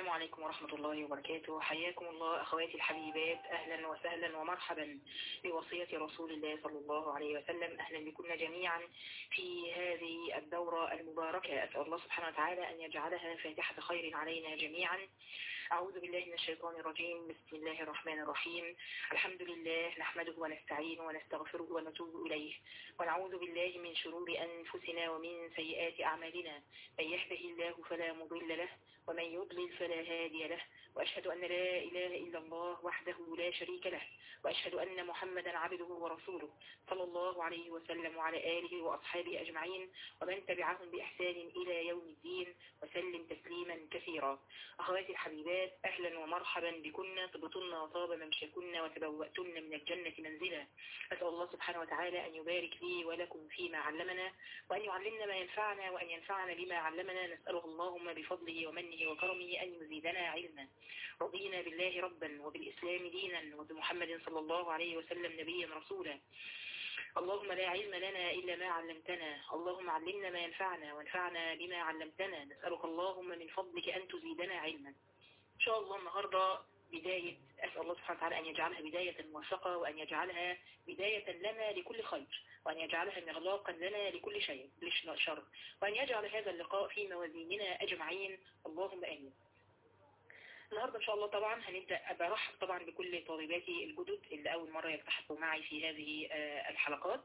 السلام عليكم ورحمة الله وبركاته حياكم الله أخواتي الحبيبات أهلا وسهلا ومرحبا بوصية رسول الله صلى الله عليه وسلم أهلا بكم جميعا في هذه الدورة المباركة أسأل الله سبحانه وتعالى أن يجعلها فاتحة خير علينا جميعا أعوذ بالله من الشيطان الرجيم بسم الله الرحمن الرحيم الحمد لله نحمده ونستعين ونستغفره ونتوب إليه ونعوذ بالله من شرور أنفسنا ومن سيئات أعمالنا من يهده الله فلا مضل له ومن يضلل فلا هادي له وأشهد أن لا إله إلا الله وحده لا شريك له وأشهد أن محمدا عبده ورسوله صلى الله عليه وسلم وعلى آله وأصحابه أجمعين ومن تبعهم بإحسان إلى يوم الدين وسلم تسليما كثيرا أخواتي الحبيبات أهلا ومرحبا بكن طبطن وطاب ممشكن وتبوأتن من الجنة منزلا أسأل الله سبحانه وتعالى أن يبارك لي ولكم فيما علمنا وأن يعلمنا ما ينفعنا وأن ينفعنا بما علمنا نسأله اللهم بفضله ومنه وكرمه أن يزيدنا علما رضينا بالله ربا وبالإسلام دينا وبمحمد صلى الله عليه وسلم نبيا رسولا اللهم لا علم لنا إلا ما علمتنا اللهم علمنا ما ينفعنا وانفعنا بما علمتنا نسألك اللهم من فضلك أن تزيدنا علما إن شاء الله النهاردة بداية أسأل الله سبحانه وتعالى أن يجعلها بداية موفقة وأن يجعلها بداية لنا لكل خير وأن يجعلها مغلاقا لنا لكل شيء شر وأن يجعل هذا اللقاء في موازيننا أجمعين اللهم آمين النهاردة إن شاء الله طبعا هنبدأ برحب طبعا بكل طالباتي الجدد اللي أول مرة يلتحقوا معي في هذه الحلقات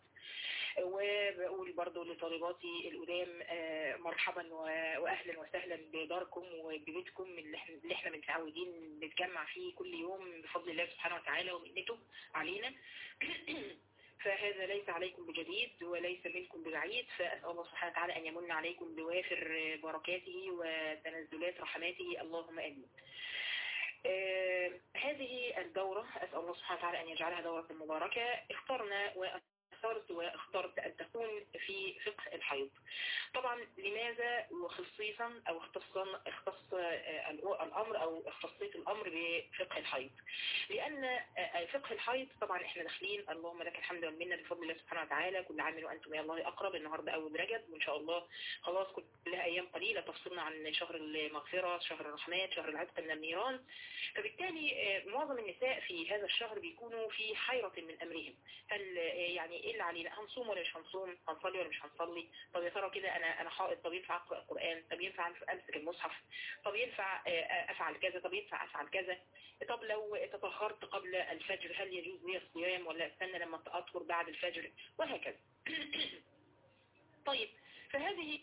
وبقول برضو لطالباتي القدام مرحبا وأهلا وسهلا بداركم وببيتكم اللي احنا متعودين نتجمع فيه كل يوم بفضل الله سبحانه وتعالى ومنته علينا فهذا ليس عليكم بجديد وليس منكم ببعيد فأسأل الله سبحانه وتعالى أن يمن عليكم بوافر بركاته وتنزلات رحماته اللهم آمين آه هذه الدورة أسأل الله سبحانه وتعالى أن يجعلها دورة مباركة اخترنا واخترت واخترت أن تكون في فقه الحيض طبعا لماذا وخصيصا أو اختصا اختص الأمر أو اختصيت الأمر بفقه الحيض لأن فقه الحيض طبعا احنا داخلين اللهم لك الحمد والمنة بفضل الله سبحانه وتعالى كل عام وأنتم يا الله أقرب النهاردة أول رجب وإن شاء الله خلاص كلها أيام قليلة تفصلنا عن شهر المغفرة شهر الرحمات شهر العتق من النيران فبالتالي معظم النساء في هذا الشهر بيكونوا في حيرة من أمرهم هل يعني ايه اللي علينا هنصوم ولا مش هنصوم هنصلي ولا مش هنصلي طب يا ترى كده انا انا حائض طب ينفع اقرا القران طب ينفع امسك المصحف طب ينفع افعل كذا طب ينفع افعل كذا طب لو تطهرت قبل الفجر هل يجوز لي الصيام ولا استنى لما اطهر بعد الفجر وهكذا طيب فهذه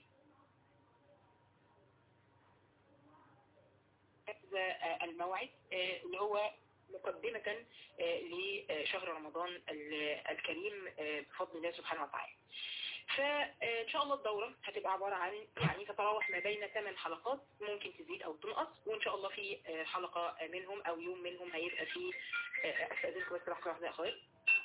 هذا الموعد اللي هو مقدمة لشهر رمضان الكريم بفضل الله سبحانه وتعالى فإن شاء الله الدورة هتبقى عبارة عن يعني تتراوح ما بين 8 حلقات ممكن تزيد أو تنقص وإن شاء الله في حلقة منهم أو يوم منهم هيبقى في أستاذنكم بس لحظة واحدة يا أخوات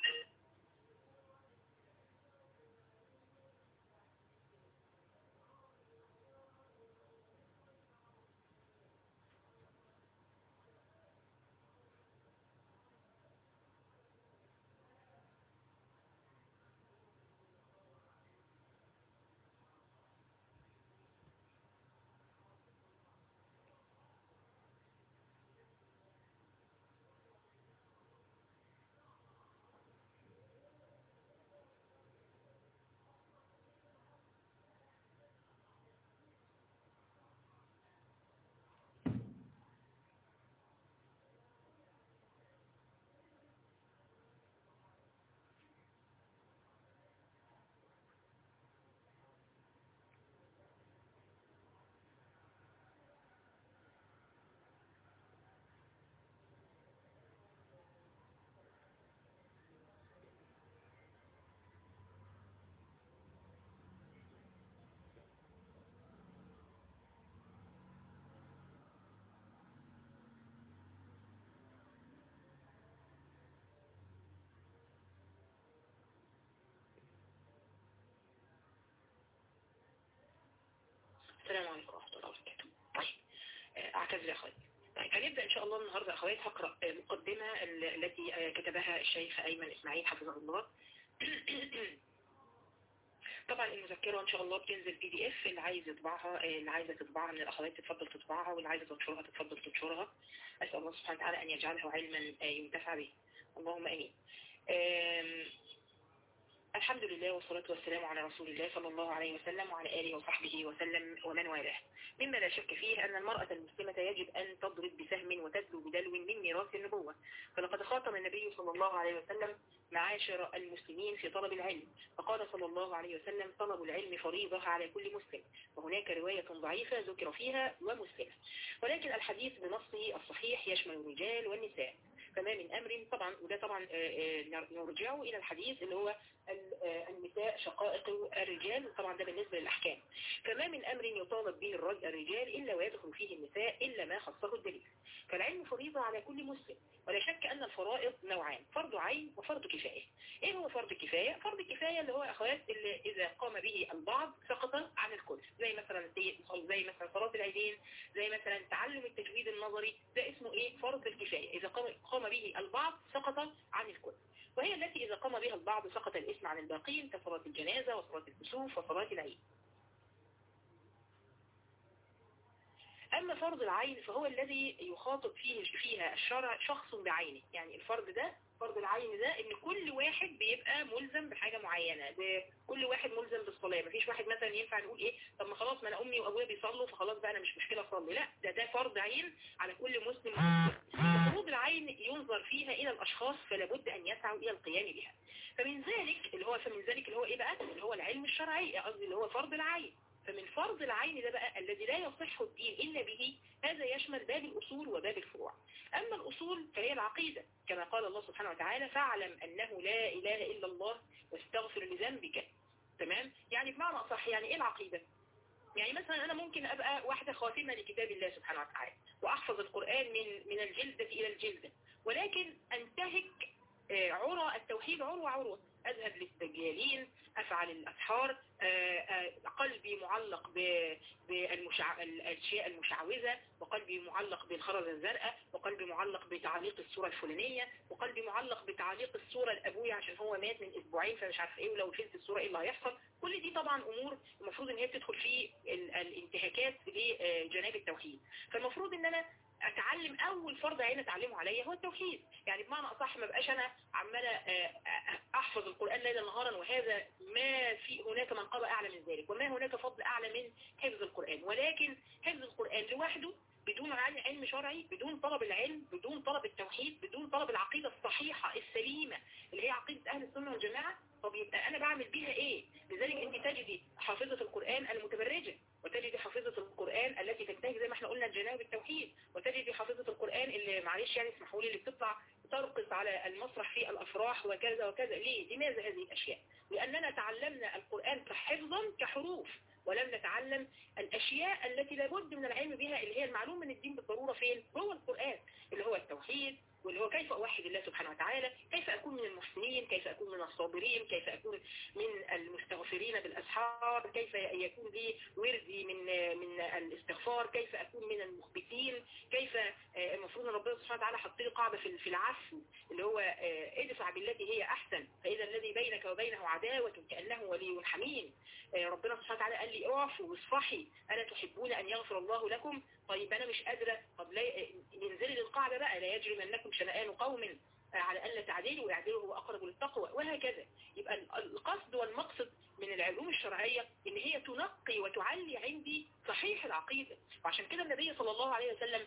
السلام عليكم ورحمة الله وبركاته طيب اعتذر يا اخواتي طيب هنبدأ ان شاء الله النهاردة اخوات هقرأ مقدمة التي كتبها الشيخ ايمن اسماعيل حفظه الله طبعا طبعا المذكرة ان شاء الله بتنزل بي دي اف اللي عايز يطبعها اللي عايزة تطبعها من الاخوات تتفضل تطبعها واللي عايزة تنشرها تتفضل تنشرها اسأل الله سبحانه وتعالى ان يجعله علما ينتفع به اللهم امين الحمد لله والصلاة والسلام على رسول الله صلى الله عليه وسلم وعلى آله وصحبه وسلم ومن والاه مما لا شك فيه أن المرأة المسلمة يجب أن تضرب بسهم وتدلو بدلو من ميراث النبوة فلقد خاطم النبي صلى الله عليه وسلم معاشر المسلمين في طلب العلم فقال صلى الله عليه وسلم طلب العلم فريضة على كل مسلم وهناك رواية ضعيفة ذكر فيها ومسلم ولكن الحديث بنصه الصحيح يشمل الرجال والنساء فما من أمر طبعا وده طبعا نرجعه إلى الحديث اللي هو النساء شقائق الرجال طبعا ده بالنسبة للأحكام فما من أمر يطالب به الرجال إلا ويدخل فيه النساء إلا ما خصه الدليل فالعلم فريضة على كل مسلم ولا شك أن الفرائض نوعان فرض عين وفرض كفاية إيه هو فرض كفاية؟ فرض الكفاية اللي هو أخوات اللي إذا قام به البعض سقط عن الكل زي مثلا زي مثلا صلاة العيدين زي مثلا تعلم التجويد النظري ده اسمه إيه؟ فرض الكفاية إذا قام به البعض سقط عن الكل وهي التي إذا قام بها البعض سقط الاسم عن الباقين كصلاة الجنازة وصلاة الكسوف وصلاة العيد أما فرض العين فهو الذي يخاطب فيه فيها الشرع شخص بعينه يعني الفرض ده فرض العين ده ان كل واحد بيبقى ملزم بحاجة معينة كل واحد ملزم بالصلاة مفيش واحد مثلا ينفع نقول ايه طب ما خلاص ما انا امي وابويا بيصلوا فخلاص بقى انا مش مشكلة اصلي لا ده ده فرض عين على كل مسلم فروض العين ينظر فيها الى الاشخاص فلا بد ان يسعوا الى القيام بها فمن ذلك اللي هو فمن ذلك اللي هو ايه بقى اللي هو العلم الشرعي قصدي اللي هو فرض العين فمن فرض العين ده بقى الذي لا يصح الدين إلا به هذا يشمل باب الأصول وباب الفروع أما الأصول فهي العقيدة كما قال الله سبحانه وتعالى فاعلم أنه لا إله إلا الله واستغفر لذنبك تمام يعني بمعنى أصح يعني إيه العقيدة يعني مثلا أنا ممكن أبقى واحدة خاتمة لكتاب الله سبحانه وتعالى وأحفظ القرآن من من الجلدة إلى الجلدة ولكن أنتهك عروة التوحيد عروة عروة أذهب للدجالين أفعل الأسحار قلبي معلق بالأشياء المشعوذة وقلبي معلق بالخرز الزرقاء وقلبي معلق بتعليق الصورة الفلانية وقلبي معلق بتعليق الصورة لأبويا عشان هو مات من أسبوعين فمش عارف إيه ولو شلت الصورة إيه اللي هيحصل كل دي طبعا أمور المفروض إن هي بتدخل في الانتهاكات لجناب التوحيد فالمفروض إن أنا اتعلم اول فرض عين اتعلمه عليا هو التوحيد يعني بمعنى اصح ما بقاش انا عمالة احفظ القرآن ليلا نهارا وهذا ما في هناك منقبة اعلى من ذلك وما هناك فضل اعلى من حفظ القرآن ولكن حفظ القرآن لوحده بدون علم شرعي بدون طلب العلم بدون طلب التوحيد بدون طلب العقيدة الصحيحة السليمة اللي هي عقيدة اهل السنة والجماعة طب يبقى انا بعمل بيها ايه لذلك انت تجدي حافظة القرآن المتبرجة وتجدي حافظة القرآن التي تنتهج زي ما احنا قلنا الجناب التوحيد وتجدي حافظة القرآن اللي معلش يعني اسمحوا لي اللي بتطلع ترقص على المسرح في الأفراح وكذا وكذا ليه لماذا هذه الأشياء لأننا تعلمنا القرآن كحفظا كحروف ولم نتعلم الأشياء التي لابد من العلم بها اللي هي المعلوم من الدين بالضرورة فين هو القرآن اللي هو التوحيد واللي هو كيف أوحد الله سبحانه وتعالى كيف أكون من المحسنين كيف أكون من الصابرين كيف أكون من المستغفرين بالأسحار كيف يكون لي وردي من من الاستغفار كيف أكون من المخبتين كيف المفروض ان ربنا سبحانه وتعالى حط لي قاعدة في في العفو اللي هو ادفع بالتي هي أحسن فإذا الذي بينك وبينه عداوة كأنه ولي حميم ربنا سبحانه وتعالى قال لي اعفوا واصفحي ألا تحبون أن يغفر الله لكم طيب أنا مش قادرة طب لا ينزل للقاعدة بقى لا يجرمنكم شنآن قوم على ألا تعديلوا ويعدلوا هو أقرب للتقوى وهكذا يبقى القصد والمقصد من العلوم الشرعية إن هي تنقي وتعلي عندي صحيح العقيدة وعشان كده النبي صلى الله عليه وسلم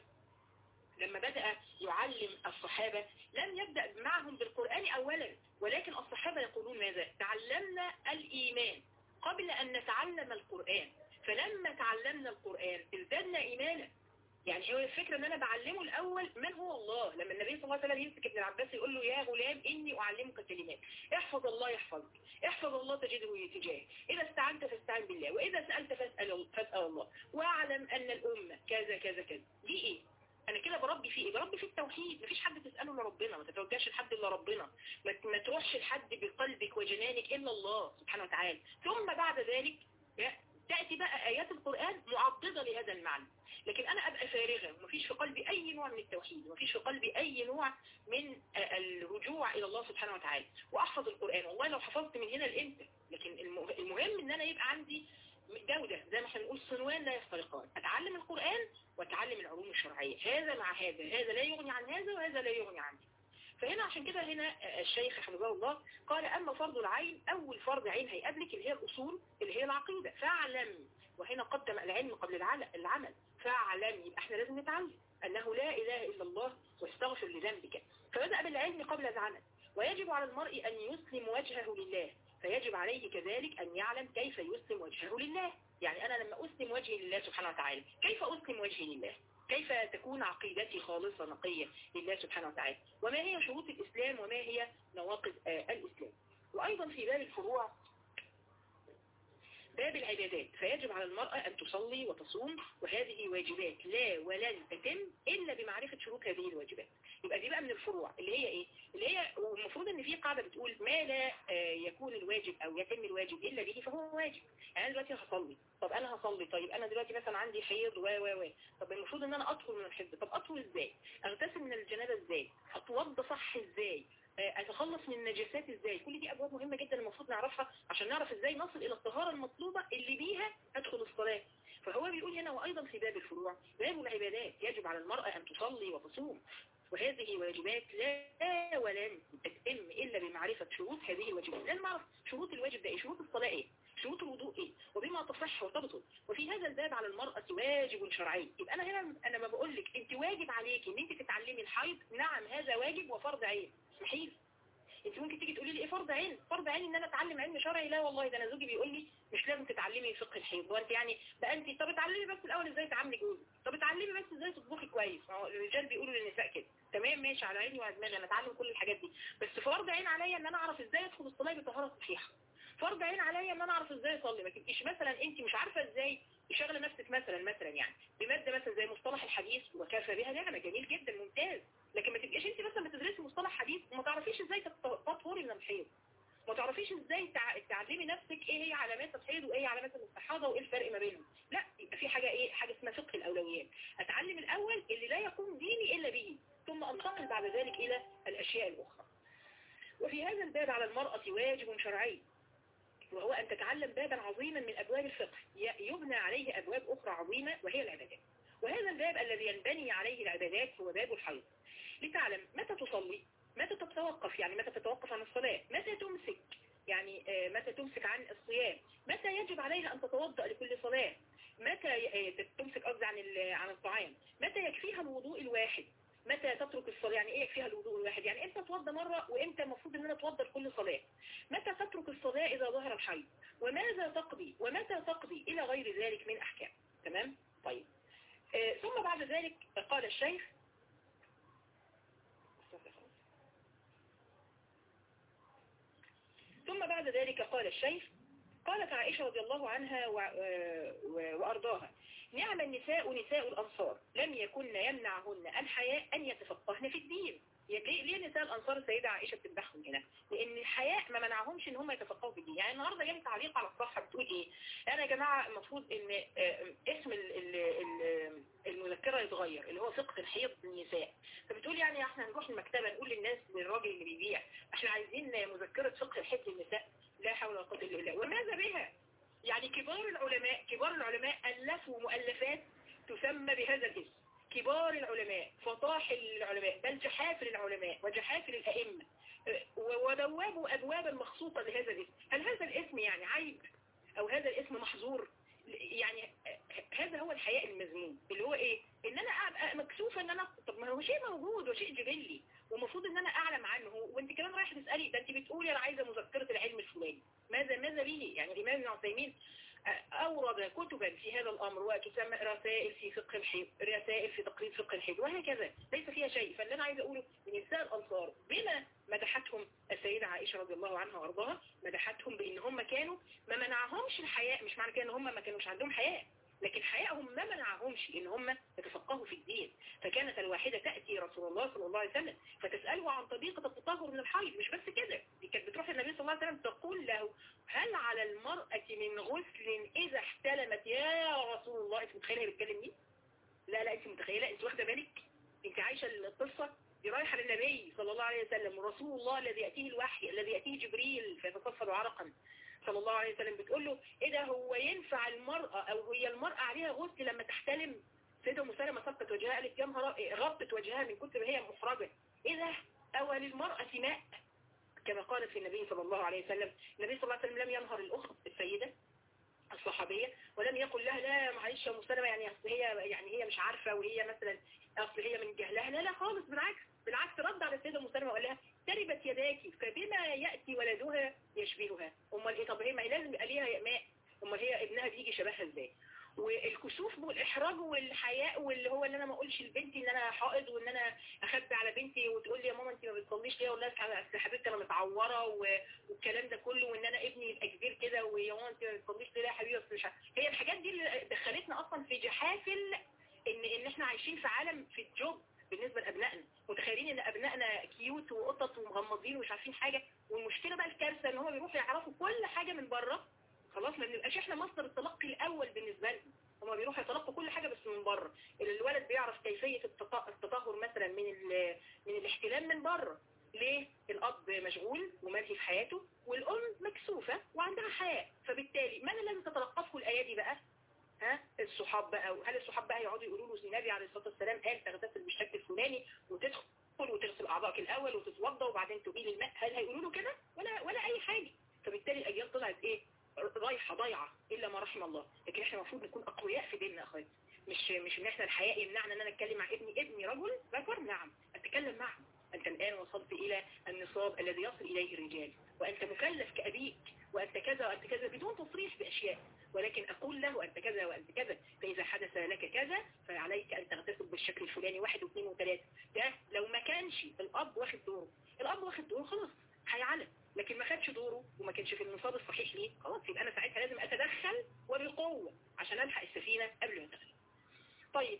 لما بدأ يعلم الصحابة لم يبدأ معهم بالقرآن أولا ولكن الصحابة يقولون ماذا تعلمنا الإيمان قبل أن نتعلم القرآن فلما تعلمنا القرآن ازددنا إيمانا يعني هو الفكرة ان انا بعلمه الاول من هو الله لما النبي صلى الله عليه وسلم يمسك ابن العباس يقول له يا غلام اني اعلمك كلمات احفظ الله يحفظك احفظ الله تجده تجاهك اذا استعنت فاستعن بالله واذا سألت فاسأل, فاسأل الله واعلم ان الامة كذا كذا كذا دي ايه انا كده بربي في ايه بربي في التوحيد مفيش حد تسأله الا ربنا ما تتوجهش لحد الا ربنا ما تروحش لحد بقلبك وجنانك الا الله سبحانه وتعالى ثم بعد ذلك تأتي بقى آيات القرآن معضدة لهذا المعنى لكن أنا أبقى فارغة مبالغة ومفيش في قلبي أي نوع من التوحيد ومفيش في قلبي أي نوع من الرجوع إلى الله سبحانه وتعالى وأحفظ القرآن والله لو حفظت من هنا لإمتى لكن المهم إن أنا يبقى عندي جودة زي ما احنا بنقول صنوان لا يفترقان أتعلم القرآن وأتعلم العلوم الشرعية هذا مع هذا هذا لا يغني عن هذا وهذا لا يغني عن فهنا عشان كده هنا الشيخ حفظه الله قال أما فرض العين أول فرض عين هيقابلك اللي هي الأصول اللي هي العقيدة فاعلم وهنا قدم العلم قبل العمل فاعلم يبقى احنا لازم نتعلم أنه لا إله إلا الله واستغفر لذنبك فبدأ بالعلم قبل العمل ويجب على المرء أن يسلم وجهه لله فيجب عليه كذلك أن يعلم كيف يسلم وجهه لله يعني أنا لما أسلم وجهي لله سبحانه وتعالى كيف أسلم وجهي لله كيف تكون عقيدتي خالصة نقية لله سبحانه وتعالى وما هي شروط الإسلام وما هي نواقض آه الإسلام وأيضا في باب الفروع باب العبادات فيجب على المرأة أن تصلي وتصوم وهذه واجبات لا ولن تتم إلا بمعرفة شروط هذه الواجبات يبقى دي بقى من الفروع اللي هي إيه اللي هي والمفروض أن في قاعدة بتقول ما لا يكون الواجب أو يتم الواجب إلا به فهو واجب يعني أنا دلوقتي هصلي طب أنا هصلي طيب أنا دلوقتي مثلا عندي حيض و و و طب المفروض أن أنا أطهر من الحيض طب أطهر إزاي أغتسل من الجنابة إزاي أتوضى صح إزاي اتخلص من النجاسات ازاي كل دي ابواب مهمة جدا المفروض نعرفها عشان نعرف ازاي نصل الى الطهارة المطلوبة اللي بيها ادخل الصلاة فهو بيقول هنا وايضا في باب الفروع باب العبادات يجب على المرأة ان تصلي وتصوم وهذه واجبات لا ولن تتم الا بمعرفة شروط هذه الواجبات لازم اعرف شروط الواجب ده ايه شروط الصلاة ايه شروط الوضوء ايه وبما تصح وتبطل وفي هذا الباب على المرأة واجب شرعي يبقى انا هنا انا ما بقول لك انت واجب عليكي ان انت تتعلمي الحيض نعم هذا واجب وفرض عين مستحيل انت ممكن تيجي تقولي لي ايه فرض عين فرض عين ان انا اتعلم علم شرعي لا والله ده انا زوجي بيقول لي مش لازم تتعلمي فقه الحيض وانت يعني بقى انت طب اتعلمي بس الاول ازاي تعاملي جوزك طب اتعلمي بس ازاي تطبخي كويس الرجال بيقولوا للنساء كده تمام ماشي على عيني وعلى دماغي انا اتعلم كل الحاجات دي بس فرض عين عليا ان انا اعرف ازاي ادخل الصلاه بطهاره صحيحه فرض عين عليا ان انا اعرف ازاي اصلي ما تبقيش مثلا انت مش عارفه ازاي شغله نفسك مثلا مثلا يعني بماده مثلا زي مصطلح الحديث وكافى بها نعمه جميل جدا ممتاز لكن ما تبقيش انت مثلا بتدرسي مصطلح حديث وما تعرفيش ازاي تطهري من الحيض ما تعرفيش ازاي تعلمي نفسك ايه هي علامات الحيض وايه علامات الاستحاضه وايه الفرق ما بينهم لا يبقى في حاجه ايه حاجه اسمها فقه الاولويات اتعلم الاول اللي لا يقوم ديني الا به ثم انتقل بعد ذلك الى الاشياء الاخرى وفي هذا الباب على المرأة واجب شرعي وهو أن تتعلم بابا عظيما من أبواب الفقه يبنى عليه أبواب أخرى عظيمة وهي العبادات وهذا الباب الذي ينبني عليه العبادات هو باب الحيض لتعلم متى تصلي متى تتوقف يعني متى تتوقف عن الصلاة متى تمسك يعني متى تمسك عن الصيام متى يجب عليها أن تتوضأ لكل صلاة متى تمسك قصدي عن عن الطعام متى يكفيها الوضوء الواحد متى تترك الصلاة يعني ايه يكفيها الوضوء الواحد يعني امتى اتوضى مرة وامتى المفروض ان انا اتوضى لكل صلاة متى تترك الصلاة اذا ظهر الحيض وماذا تقضي ومتى تقضي الى غير ذلك من احكام تمام طيب آه ثم بعد ذلك قال الشيخ ثم بعد ذلك قال الشيخ قالت عائشة رضي الله عنها وأرضاها نعم النساء نساء الأنصار لم يكن يمنعهن الحياء أن يتفقهن في الدين ليه, ليه نساء الأنصار السيدة عائشة بتمدحهم هنا لأن الحياء ما منعهمش ان هم يتفقهوا في الدين يعني النهاردة جالي تعليق على الصفحة بتقول ايه انا يا جماعة المفروض ان اسم المذكرة يتغير اللي هو فقه الحيض للنساء فبتقول يعني احنا هنروح المكتبة نقول للناس للراجل اللي بيبيع احنا عايزين مذكرة فقه الحيض للنساء لا حول ولا قوة الا بالله وماذا بها يعني كبار العلماء كبار العلماء ألفوا مؤلفات تسمى بهذا الاسم كبار العلماء فطاحل العلماء بل جحافل العلماء وجحافل الأئمة وبوابوا أبوابا مخصوصة لهذا الاسم هل هذا الاسم يعني عيب أو هذا الاسم محظور يعني هذا هو الحياء المذموم اللي هو ايه ان انا ابقى مكسوفه ان انا طب ما هو شيء موجود وشيء جبلي ومفروض ان انا اعلم عنه وانت كمان رايح تسالي ده انت بتقولي انا عايزه مذكره العلم الفلاني ماذا ماذا به يعني الامام ابن عثيمين أورد كتبا في هذا الأمر وتسمى رسائل في فقه الحيض رسائل في تقريب فقه الحيض وهكذا ليس فيها شيء فاللي أنا عايز أقوله نساء الأنصار بما مدحتهم السيدة عائشة رضي الله عنها وارضاها مدحتهم بأن هم كانوا ما منعهمش الحياء مش معنى كده ان هم ما كانوش عندهم حياء لكن حيائهم ما منعهمش ان هم يتفقهوا في الدين فكانت الواحدة تأتي رسول الله صلى الله عليه وسلم فتسأله عن طريقة التطهر من الحيض مش بس كده دي كانت بتروح النبي صلى الله عليه وسلم تقول له هل على المرأة من غسل إذا احتلمت يا رسول الله انت متخيلة هي بتكلم مين لا لا انت متخيلة انت واخدة بالك انت عايشة القصة دي رايحة للنبي صلى الله عليه وسلم ورسول الله الذي يأتيه الوحي الذي يأتيه جبريل فيتصفد عرقا صلى الله عليه وسلم بتقول له ايه ده هو ينفع المرأة او هي المرأة عليها غسل لما تحتلم سيدة مسلمة صفت وجهها قالت يا نهار غطت وجهها من كتر ما هي محرجة ايه ده او للمرأة ماء كما قالت في النبي صلى الله عليه وسلم النبي صلى الله عليه وسلم لم ينهر الأخت السيدة الصحابية ولم يقل لها لا معلش يا مسلمة يعني أصل هي يعني هي مش عارفة وهي مثلا أصل هي من جهلها لا لا خالص بالعكس بالعكس رد على السيدة مسلمة وقال لها تربت يداكي فبما يأتي ولدها يشبهها امال ايه طب هي ما هي لازم يبقى ليها ماء امال هي ابنها بيجي شبهها ازاي والكسوف والاحراج والحياء واللي هو ان انا ما اقولش لبنتي ان انا حائض وان انا اخبي على بنتي وتقول لي يا ماما انت ما بتصليش ليه ولا اصل حبيبتي انا متعوره والكلام ده كله وان انا ابني يبقى كبير كده ويا ماما انت ما بتصليش ليه يا حبيبي بس مش هي الحاجات دي اللي دخلتنا اصلا في جحافل ان ان احنا عايشين في عالم في الجوب بالنسبة لأبنائنا متخيلين ان أبنائنا كيوت وقطط ومغمضين ومش عارفين حاجة والمشكلة بقى الكارثة ان هم بيروحوا يعرفوا كل حاجة من بره خلاص ما بنبقاش احنا مصدر التلقي الأول بالنسبة لهم هما بيروحوا يتلقوا كل حاجة بس من بره الولد بيعرف كيفية التطهر مثلا من من الاحتلام من بره ليه الأب مشغول وملهي في حياته والأم مكسوفة وعندها حياء فبالتالي من الذي تتلقفه الآية دي بقى ها الصحاب بقى هل الصحاب بقى يقعدوا يقولوا له النبي عليه الصلاة والسلام قال تغتسل بالشكل الفلاني وتدخل وتغسل أعضائك الأول وتتوضى وبعدين تقيل الماء هل هيقولوا له كده ولا ولا أي حاجة فبالتالي الأجيال طلعت إيه رايحة ضايعة إلا ما رحم الله لكن احنا المفروض نكون أقوياء في ديننا أخواتي مش مش ان احنا الحياء يمنعنا ان انا اتكلم مع ابني ابني رجل ذكر نعم اتكلم معه انت الان وصلت الى النصاب الذي يصل اليه الرجال وانت مكلف كأبيك وانت كذا وانت كذا بدون تصريح باشياء ولكن اقول له انت كذا وانت كذا فاذا حدث لك كذا فعليك ان تغتسل بالشكل الفلاني واحد واثنين وثلاثة ده لو ما كانش الاب واخد دوره الاب واخد دوره خلاص هيعلم لكن ما خدش دوره وما كانش في النصاب الصحيح ليه خلاص يبقى انا ساعتها لازم اتدخل وبقوة عشان الحق السفينة قبل ما تغرق طيب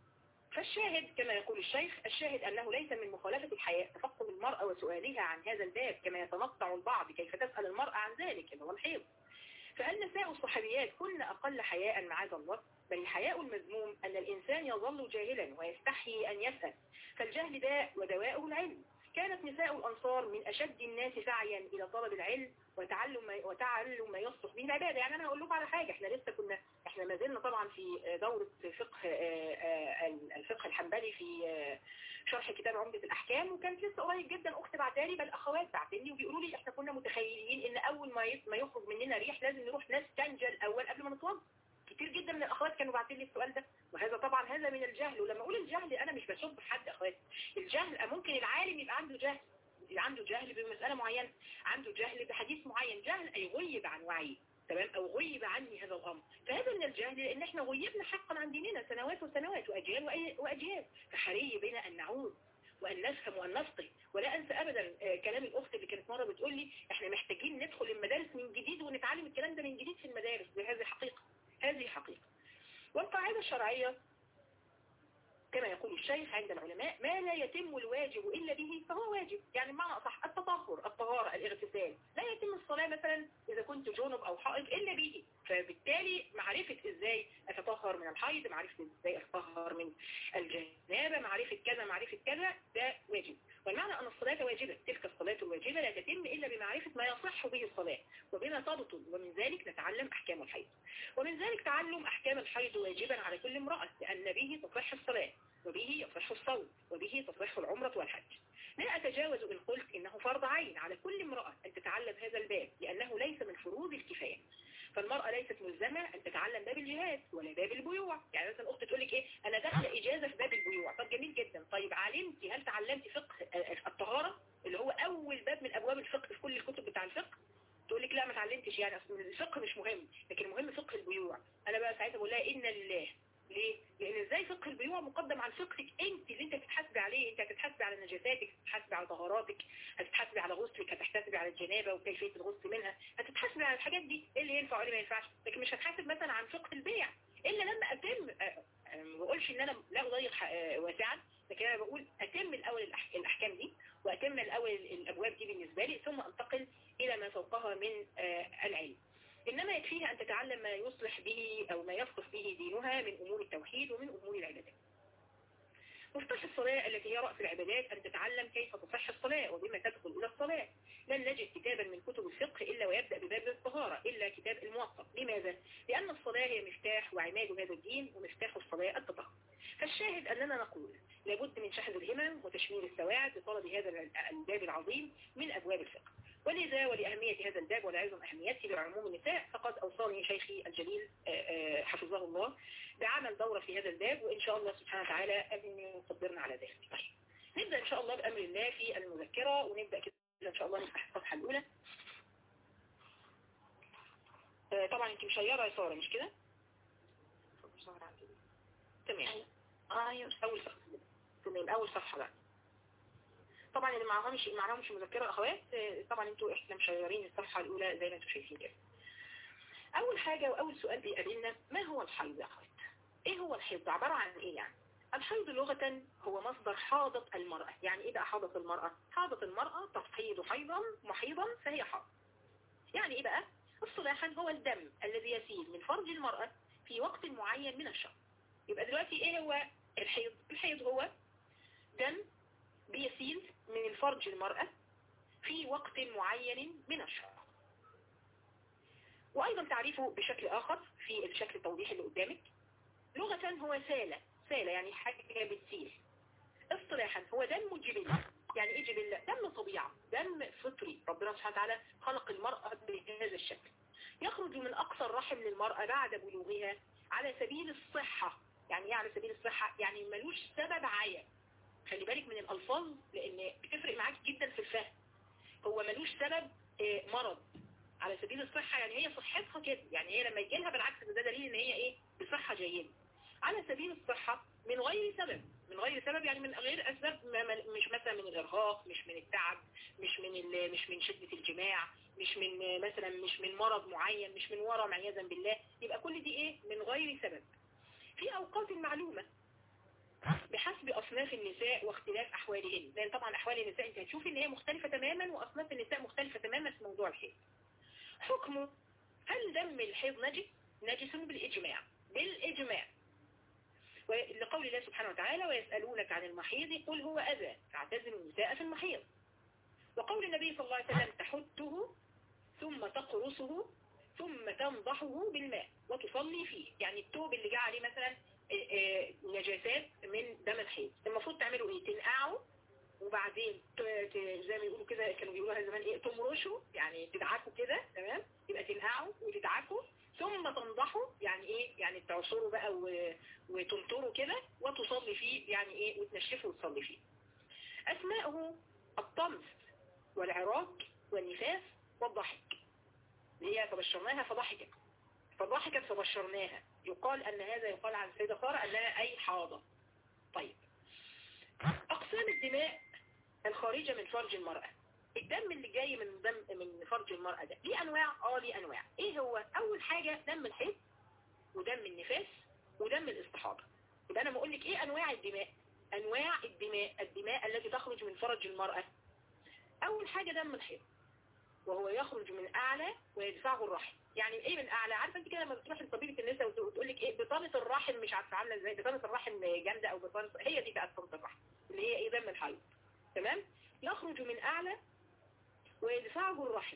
فالشاهد كما يقول الشيخ الشاهد أنه ليس من مخالفة الحياة تفقد المرأة وسؤالها عن هذا الباب كما يتنطع البعض كيف تسأل المرأة عن ذلك اللي هو الحيض فهل نساء الصحابيات كن أقل حياء معاذ الله بل الحياء المذموم أن الإنسان يظل جاهلا ويستحي أن يسأل فالجهل داء ودواءه العلم كانت نساء الأنصار من أشد الناس سعيا إلى طلب العلم وتعلم ما وتعلم ما يصلح به العبادة يعني أنا هقول لكم على حاجة احنا لسه كنا احنا ما زلنا طبعا في دورة فقه الفقه الحنبلي في شرح كتاب عمدة الأحكام وكانت لسه قريب جدا أخت بعتالي بل أخوات بعتلي وبيقولوا لي احنا كنا متخيلين إن أول ما ما يخرج مننا ريح لازم نروح نستنجى الأول قبل ما نتوضا كتير جدا من الأخوات كانوا باعتين لي السؤال ده وهذا طبعا هذا من الجهل ولما أقول الجهل أنا مش بشوف حد أخوات الجهل ممكن العالم يبقى عنده جهل عنده جهل بمسألة معينة عنده جهل بحديث معين جهل أي غيب عن وعيه تمام أو غيب عني هذا الأمر فهذا من الجهل لأن احنا غيبنا حقا عن ديننا سنوات وسنوات وأجيال وأجيال فحري بنا أن نعود وأن نفهم وأن نفقه ولا أنسى أبدا كلام الأخت اللي كانت مرة بتقول لي احنا محتاجين ندخل المدارس من جديد ونتعلم الكلام ده من جديد في المدارس بهذه حقيقة هذه حقيقة والقاعدة الشرعية كما يقول الشيخ عند العلماء ما لا يتم الواجب إلا به فهو واجب يعني بمعنى أصح التطهر الطهارة الاغتسال لا يتم الصلاة مثلا إذا كنت جنب أو حائض إلا به فبالتالي معرفة إزاي أتطهر من الحيض معرفة إزاي أتطهر من الجنابة معرفة كذا معرفة كذا ده واجب والمعنى أن الصلاة واجبة تلك الصلاة الواجبة لا تتم إلا بمعرفة ما يصح به الصلاة وبما تبطل ومن ذلك نتعلم أحكام الحيض ومن ذلك تعلم أحكام الحيض واجبا على كل امرأة لأن به تصح الصلاة وبه يصح الصوم وبه تصح العمرة والحج لا أتجاوز إن قلت إنه فرض عين على كل امرأة أن تتعلم هذا الباب لأنه ليس من فروض الكفاية فالمرأة ليست ملزمة أن تتعلم باب الجهاد ولا باب البيوع يعني مثلا أخت تقول لك إيه أنا داخله إجازة في باب البيوع طب جميل جدا طيب علمتي هل تعلمتي فقه الطهارة اللي هو أول باب من أبواب الفقه في كل الكتب بتاع الفقه تقول لك لا ما اتعلمتش يعني اصل الفقه مش مهم لكن المهم فقه البيوع انا بقى ساعتها بقول لها ان لله ليه؟ لان ازاي فقه البيوع مقدم عن فقهك انت اللي انت بتتحاسبي عليه انت هتتحاسبي على نجاساتك هتتحاسبي على طهاراتك هتتحاسبي على غسلك هتحاسبي على الجنابه وكيفيه الغسل منها هتتحاسبي على الحاجات دي ايه اللي ينفع وايه اللي ما ينفعش لكن مش هتحاسب مثلا عن فقه البيع الا لما اتم ما بقولش ان انا لا اضيق واسعا لكن انا بقول اتم الاول الاحكام دي واتم الاول الابواب دي بالنسبه لي ثم انتقل الى ما فوقها من العلم إنما يكفيها أن تتعلم ما يصلح به أو ما يفقه به دينها من أمور التوحيد ومن أمور العبادات مفتاح الصلاة التي هي رأس العبادات أن تتعلم كيف تصح الصلاة وبما تدخل إلى الصلاة لن نجد كتابا من كتب الفقه إلا ويبدأ بباب الطهارة إلا كتاب الموطأ لماذا؟ لأن الصلاة هي مفتاح وعماد هذا الدين ومفتاح الصلاة التطهر فالشاهد أننا نقول لابد من شحذ الهمم وتشمير السواعد لطلب هذا الباب العظيم من أبواب الفقه ولذا ولأهمية هذا الباب ولعظم أهميته لعموم النساء فقد أوصاني شيخي الجليل حفظه الله بعمل دورة في هذا الباب وإن شاء الله سبحانه وتعالى أن يقدرنا على ذلك نبدأ إن شاء الله بأمر الله في المذكرة ونبدأ كده إن شاء الله نفتح الصفحة الأولى طبعا انت مشيرة يا سارة مش كده تمام أول صفحة تمام أول صفحة بقى طبعا اللي معهمش معهمش مذكرة اخوات طبعا انتوا احنا مشيرين الصفحة الاولى زي ما انتوا شايفين كده اول حاجة واول سؤال بيقابلنا ما هو الحيض يا اخوات ايه هو الحيض عبارة عن ايه يعني الحيض لغة هو مصدر حاضة المرأة يعني ايه بقى حاضة المرأة حاضة المرأة تفحيض حيضا محيضا فهي حاض يعني ايه بقى اصطلاحا هو الدم الذي يسيل من فرج المرأة في وقت معين من الشهر يبقى دلوقتي ايه هو الحيض الحيض هو دم بيسيل من الفرج المرأة في وقت معين من الشهر وأيضا تعريفه بشكل آخر في الشكل التوضيحي اللي قدامك لغة هو سالة سالة يعني حاجة بتسيل اصطلاحا هو دم جبلة يعني ايه جبلة دم طبيعة دم فطري ربنا سبحانه وتعالى خلق المرأة بهذا الشكل يخرج من أقصى الرحم للمرأة بعد بلوغها على سبيل الصحة يعني ايه على سبيل الصحة يعني ملوش سبب عيا خلي بالك من الألفاظ لأن بتفرق معاك جدا في الفهم هو ملوش سبب مرض على سبيل الصحة يعني هي صحتها كده يعني هي لما يجي لها بالعكس ده دليل ان هي ايه بصحة جيدة على سبيل الصحة من غير سبب من غير سبب يعني من غير أسباب مش مثلا من الإرهاق مش من التعب مش من مش من شدة الجماع مش من مثلا مش من مرض معين مش من ورم عياذا بالله يبقى كل دي ايه من غير سبب في أوقات معلومة بحسب أصناف النساء واختلاف أحوالهن لأن طبعا أحوال النساء أنت هتشوفي إن هي مختلفة تماما وأصناف النساء مختلفة تماما في موضوع الحيض حكمه هل دم الحيض نجس؟ نجس بالإجماع بالإجماع لقول الله سبحانه وتعالى ويسألونك عن المحيض قل هو أذى فاعتزلوا النساء في المحيض وقول النبي صلى الله عليه وسلم تحته ثم تقرصه ثم تنضحه بالماء وتصلي فيه يعني التوب اللي جاء عليه مثلا نجاسات من دم الحيض المفروض تعملوا ايه تنقعوا وبعدين زي ما يقولوا كده كانوا بيقولوها زمان ايه تمرشوا يعني تدعكوا كده تمام يبقى تنقعوا وتدعكوا ثم تنضحوا يعني ايه يعني تعصروا بقى وتنطروا كده وتصلي فيه يعني ايه وتنشفوا وتصلي فيه اسماءه الطمس والعراق والنفاس والضحك اللي هي فبشرناها فضحكت فضحكت فبشرناها يقال أن هذا يقال عن السيدة سارة أنها أي حاضة طيب أقسام الدماء الخارجة من فرج المرأة الدم اللي جاي من دم من فرج المرأة ده ليه أنواع؟ آه ليه أنواع إيه هو؟ أول حاجة دم الحيض ودم النفاس ودم الاستحاضة يبقى أنا بقول لك إيه أنواع الدماء؟ أنواع الدماء الدماء التي تخرج من فرج المرأة أول حاجة دم الحيض وهو يخرج من أعلى ويدفعه الرحم يعني ايه من اعلى عارفه انت كده لما بتروحي لطبيبه النساء وتقول لك ايه بطانه الرحم مش عارفه عامله ازاي بطانه الرحم جامده او بطانه هي دي بقى بطانه الرحم اللي هي ايه دم الحيض تمام يخرج من اعلى ويدفعه الرحم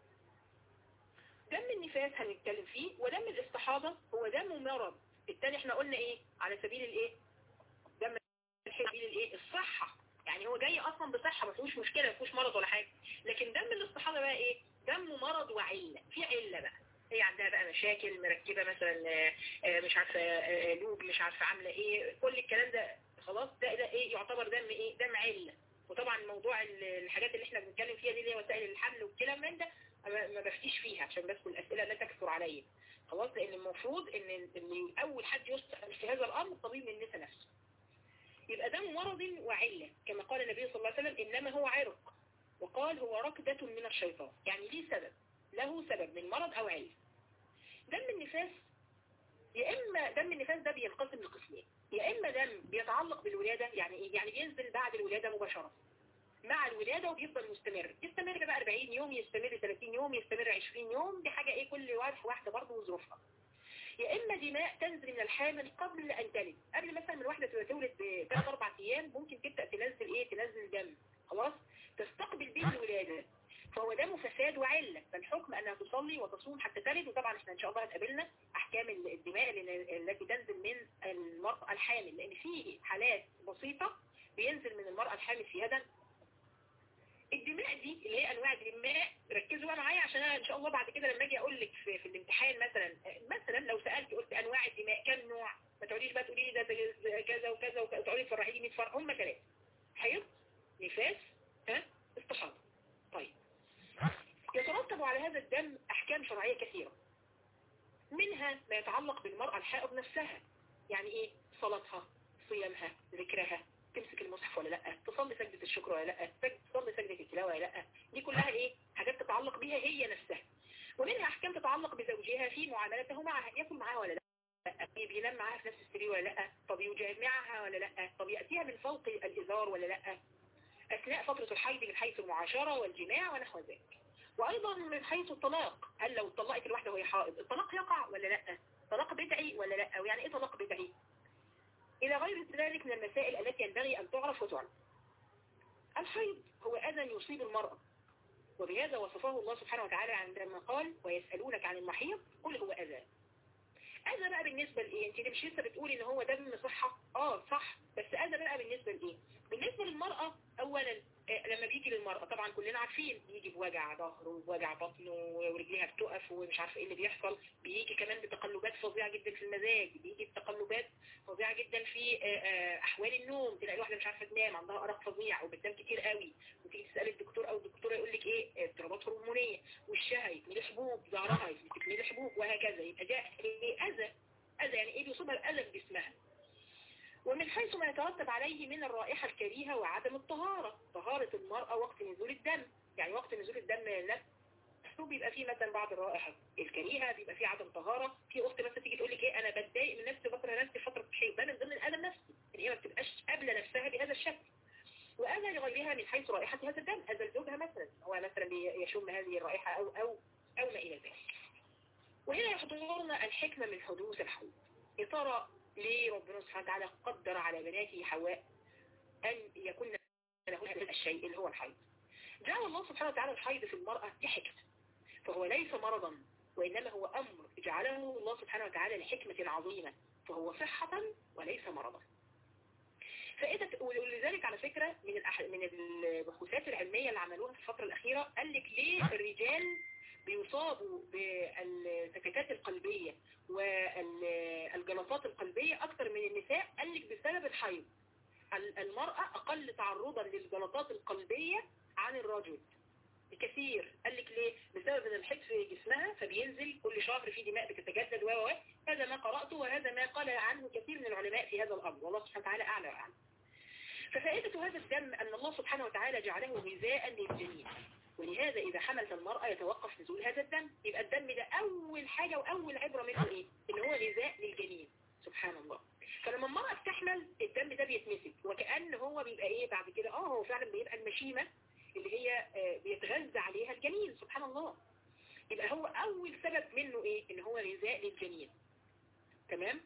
دم النفاس هنتكلم فيه ودم الاستحاضه هو دم مرض التاني احنا قلنا ايه على سبيل الايه دم سبيل الايه الصحه يعني هو جاي اصلا بصحه ما فيهوش مشكله ما فيهوش مرض ولا حاجه لكن دم الاستحاضه بقى ايه دم مرض وعله في عله بقى هي عندها بقى مشاكل مركبة مثلا مش عارفة لوب مش عارفة عاملة ايه كل الكلام ده خلاص ده ده ايه يعتبر دم ايه دم علة وطبعا موضوع الحاجات اللي احنا بنتكلم فيها دي اللي هي وسائل الحمل والكلام من ده ما بفتيش فيها عشان بس الاسئلة لا تكثر عليا خلاص لان المفروض ان ان اول حد يسأل في هذا الامر طبيب النساء نفسه يبقى دم مرض وعلة كما قال النبي صلى الله عليه وسلم انما هو عرق وقال هو ركدة من الشيطان يعني ليه سبب له سبب من مرض او علة دم النفاس يا اما دم النفاس ده بينقسم لقسمين يا اما دم بيتعلق بالولادة يعني ايه يعني بينزل بعد الولادة مباشرة مع الولادة وبيفضل مستمر يستمر بقى 40 يوم يستمر 30 يوم يستمر 20 يوم دي حاجة ايه كل واحد واحدة برضه وظروفها يا اما دماء تنزل من الحامل قبل ان تلد قبل مثلا من واحدة تولد بثلاث اربع ايام ممكن تبدأ تنزل ايه تنزل دم خلاص تستقبل به الولادة فهو دم فساد وعلة فالحكم انها تصلي وتصوم حتى تلد وطبعا احنا ان شاء الله هتقابلنا احكام الدماء التي تنزل من المرأة الحامل لان في حالات بسيطة بينزل من المرأة الحامل فيها دم الدماء دي اللي هي انواع الدماء ركزوا بقى معايا عشان انا ان شاء الله بعد كده لما اجي اقول لك في, في الامتحان مثلا مثلا لو سالت قلت انواع الدماء كم نوع ما تقوليش بقى تقولي لي ده كذا وكذا وتقعدي تفرحي لي 100 فرق هم ثلاثه حيض نفاس ها استحاضه طيب يترتب على هذا الدم احكام شرعيه كثيره منها ما يتعلق بالمرأة الحائض نفسها يعني ايه صلاتها صيامها ذكرها تمسك المصحف ولا لا تصلي سجدة الشكر ولا لا تصلي سجدة التلاوة ولا لا دي كلها ايه حاجات تتعلق بها هي نفسها ومنها احكام تتعلق بزوجها في معاملته معها ياكل معها ولا لا بينام معاها في نفس السرير ولا لا طب يجامعها ولا لا طب يأتيها من فوق الإزار ولا لا أثناء فترة الحيض من حيث المعاشرة والجماع ونحو ذلك وأيضا من حيث الطلاق هل لو اتطلقت الواحدة وهي حائض الطلاق يقع ولا لا طلاق بدعي ولا لا أو يعني إيه طلاق بدعي إلى غير ذلك من المسائل التي ينبغي أن تعرف وتعلم الحيض هو أذى يصيب المرأة وبهذا وصفه الله سبحانه وتعالى عندما قال ويسألونك عن المحيض قل هو أذى أذى بقى بالنسبة لإيه انت مش لسه بتقولي ان هو دم صحة اه صح بس أذى بقى بالنسبة لإيه بالنسبة للمرأة أولا لما بيجي للمرأة طبعا كلنا عارفين بيجي بوجع ظهره وبوجع بطنه ورجليها بتقف ومش عارفه ايه اللي بيحصل بيجي كمان بتقلبات فظيعة جدا في المزاج بيجي بتقلبات فظيعة جدا في احوال النوم تلاقي الواحدة مش عارفة تنام عندها ارق فظيع وبتنام كتير قوي وتيجي تسأل الدكتور او الدكتورة يقول لك ايه اضطرابات هرمونية وشها يتملي حبوب ظهرها يتملي حبوب وهكذا يبقى ده ايه اذى اذى يعني ايه بيصيبها الاذى في جسمها ومن حيث ما يترتب عليه من الرائحة الكريهة وعدم الطهارة طهارة المرأة وقت نزول الدم يعني وقت نزول الدم نفسه بيبقى فيه مثلا بعض الرائحة الكريهة بيبقى فيه عدم طهارة في أخت مثلا تيجي تقول لك ايه أنا بتضايق من نفسي بكره نفسي فترة الحيض ده من ضمن الألم نفسي إن هي ما بتبقاش قابلة نفسها بهذا الشكل وأذى لغيرها من حيث رائحة هذا الدم أذى لزوجها مثلا هو مثلا بيشم هذه الرائحة أو أو أو ما إلى ذلك وهنا يحضرنا الحكمة من حدوث الحيض يا ترى ليه ربنا سبحانه وتعالى قدر على بناته حواء أن يكون له الشيء اللي هو الحيض جعل الله سبحانه وتعالى الحيض في المرأة لحكمة فهو ليس مرضا وإنما هو أمر جعله الله سبحانه وتعالى لحكمة عظيمة فهو صحة وليس مرضا فإذا ولذلك على فكرة من الأح... من البحوثات العلمية اللي عملوها في الفترة الأخيرة قال لك ليه الرجال بيصابوا بالسكتات القلبية والجلطات القلبية أكثر من النساء قال لك بسبب الحيض المرأة أقل تعرضا للجلطات القلبية عن الرجل بكثير قال لك ليه بسبب ان الحيض في جسمها فبينزل كل شهر في دماء بتتجدد و هذا ما قرأته وهذا ما قال عنه كثير من العلماء في هذا الأمر والله سبحانه وتعالى أعلى وأعلم ففائدة هذا الدم أن الله سبحانه وتعالى جعله غذاء للجنين ولهذا إذا حملت المرأة يتوقف نزول هذا الدم يبقى الدم ده أول حاجة وأول عبرة منه إيه؟ إن هو غذاء للجنين سبحان الله فلما المرأة بتحمل الدم ده بيتمسك وكأن هو بيبقى إيه بعد كده آه هو فعلا بيبقى المشيمة اللي هي آه بيتغذى عليها الجنين سبحان الله يبقى هو أول سبب منه إيه؟ إن هو غذاء للجنين تمام؟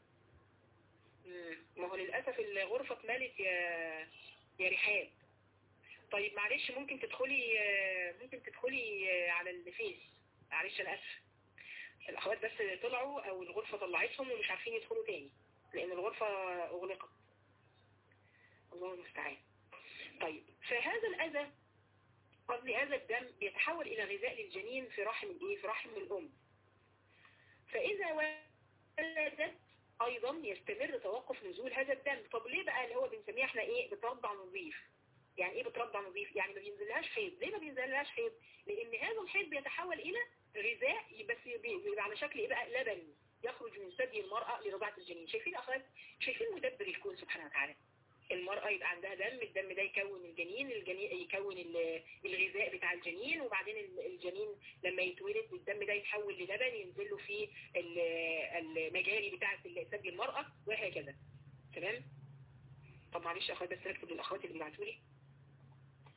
ما هو للأسف الغرفة اتملت يا يا رحاب طيب معلش ممكن تدخلي ممكن تدخلي على الفيس معلش انا اسف الاخوات بس طلعوا او الغرفة طلعتهم ومش عارفين يدخلوا تاني لان الغرفة اغلقت الله المستعان طيب فهذا الاذى قصدي هذا الدم يتحول الى غذاء للجنين في رحم الايه في رحم الام فاذا ولدت ايضا يستمر توقف نزول هذا الدم طب ليه بقى اللي هو بنسميه احنا ايه بترضع نظيف يعني ايه بترضع نظيف يعني ما بينزلهاش حيض ليه ما بينزلهاش حيض لان هذا الحيض بيتحول الى غذاء بس بيبقى على شكل ايه بقى لبن يخرج من ثدي المرأة لرضاعة الجنين شايفين اخوات شايفين مدبر الكون سبحانه وتعالى المرأة يبقى عندها دم الدم ده يكون الجنين الجنين يكون الغذاء بتاع الجنين وبعدين الجنين لما يتولد الدم ده يتحول للبن ينزل له في المجاري بتاعة ثدي المرأة وهكذا تمام طب معلش يا اخوات بس ركتب للاخوات اللي بيبعتوا لي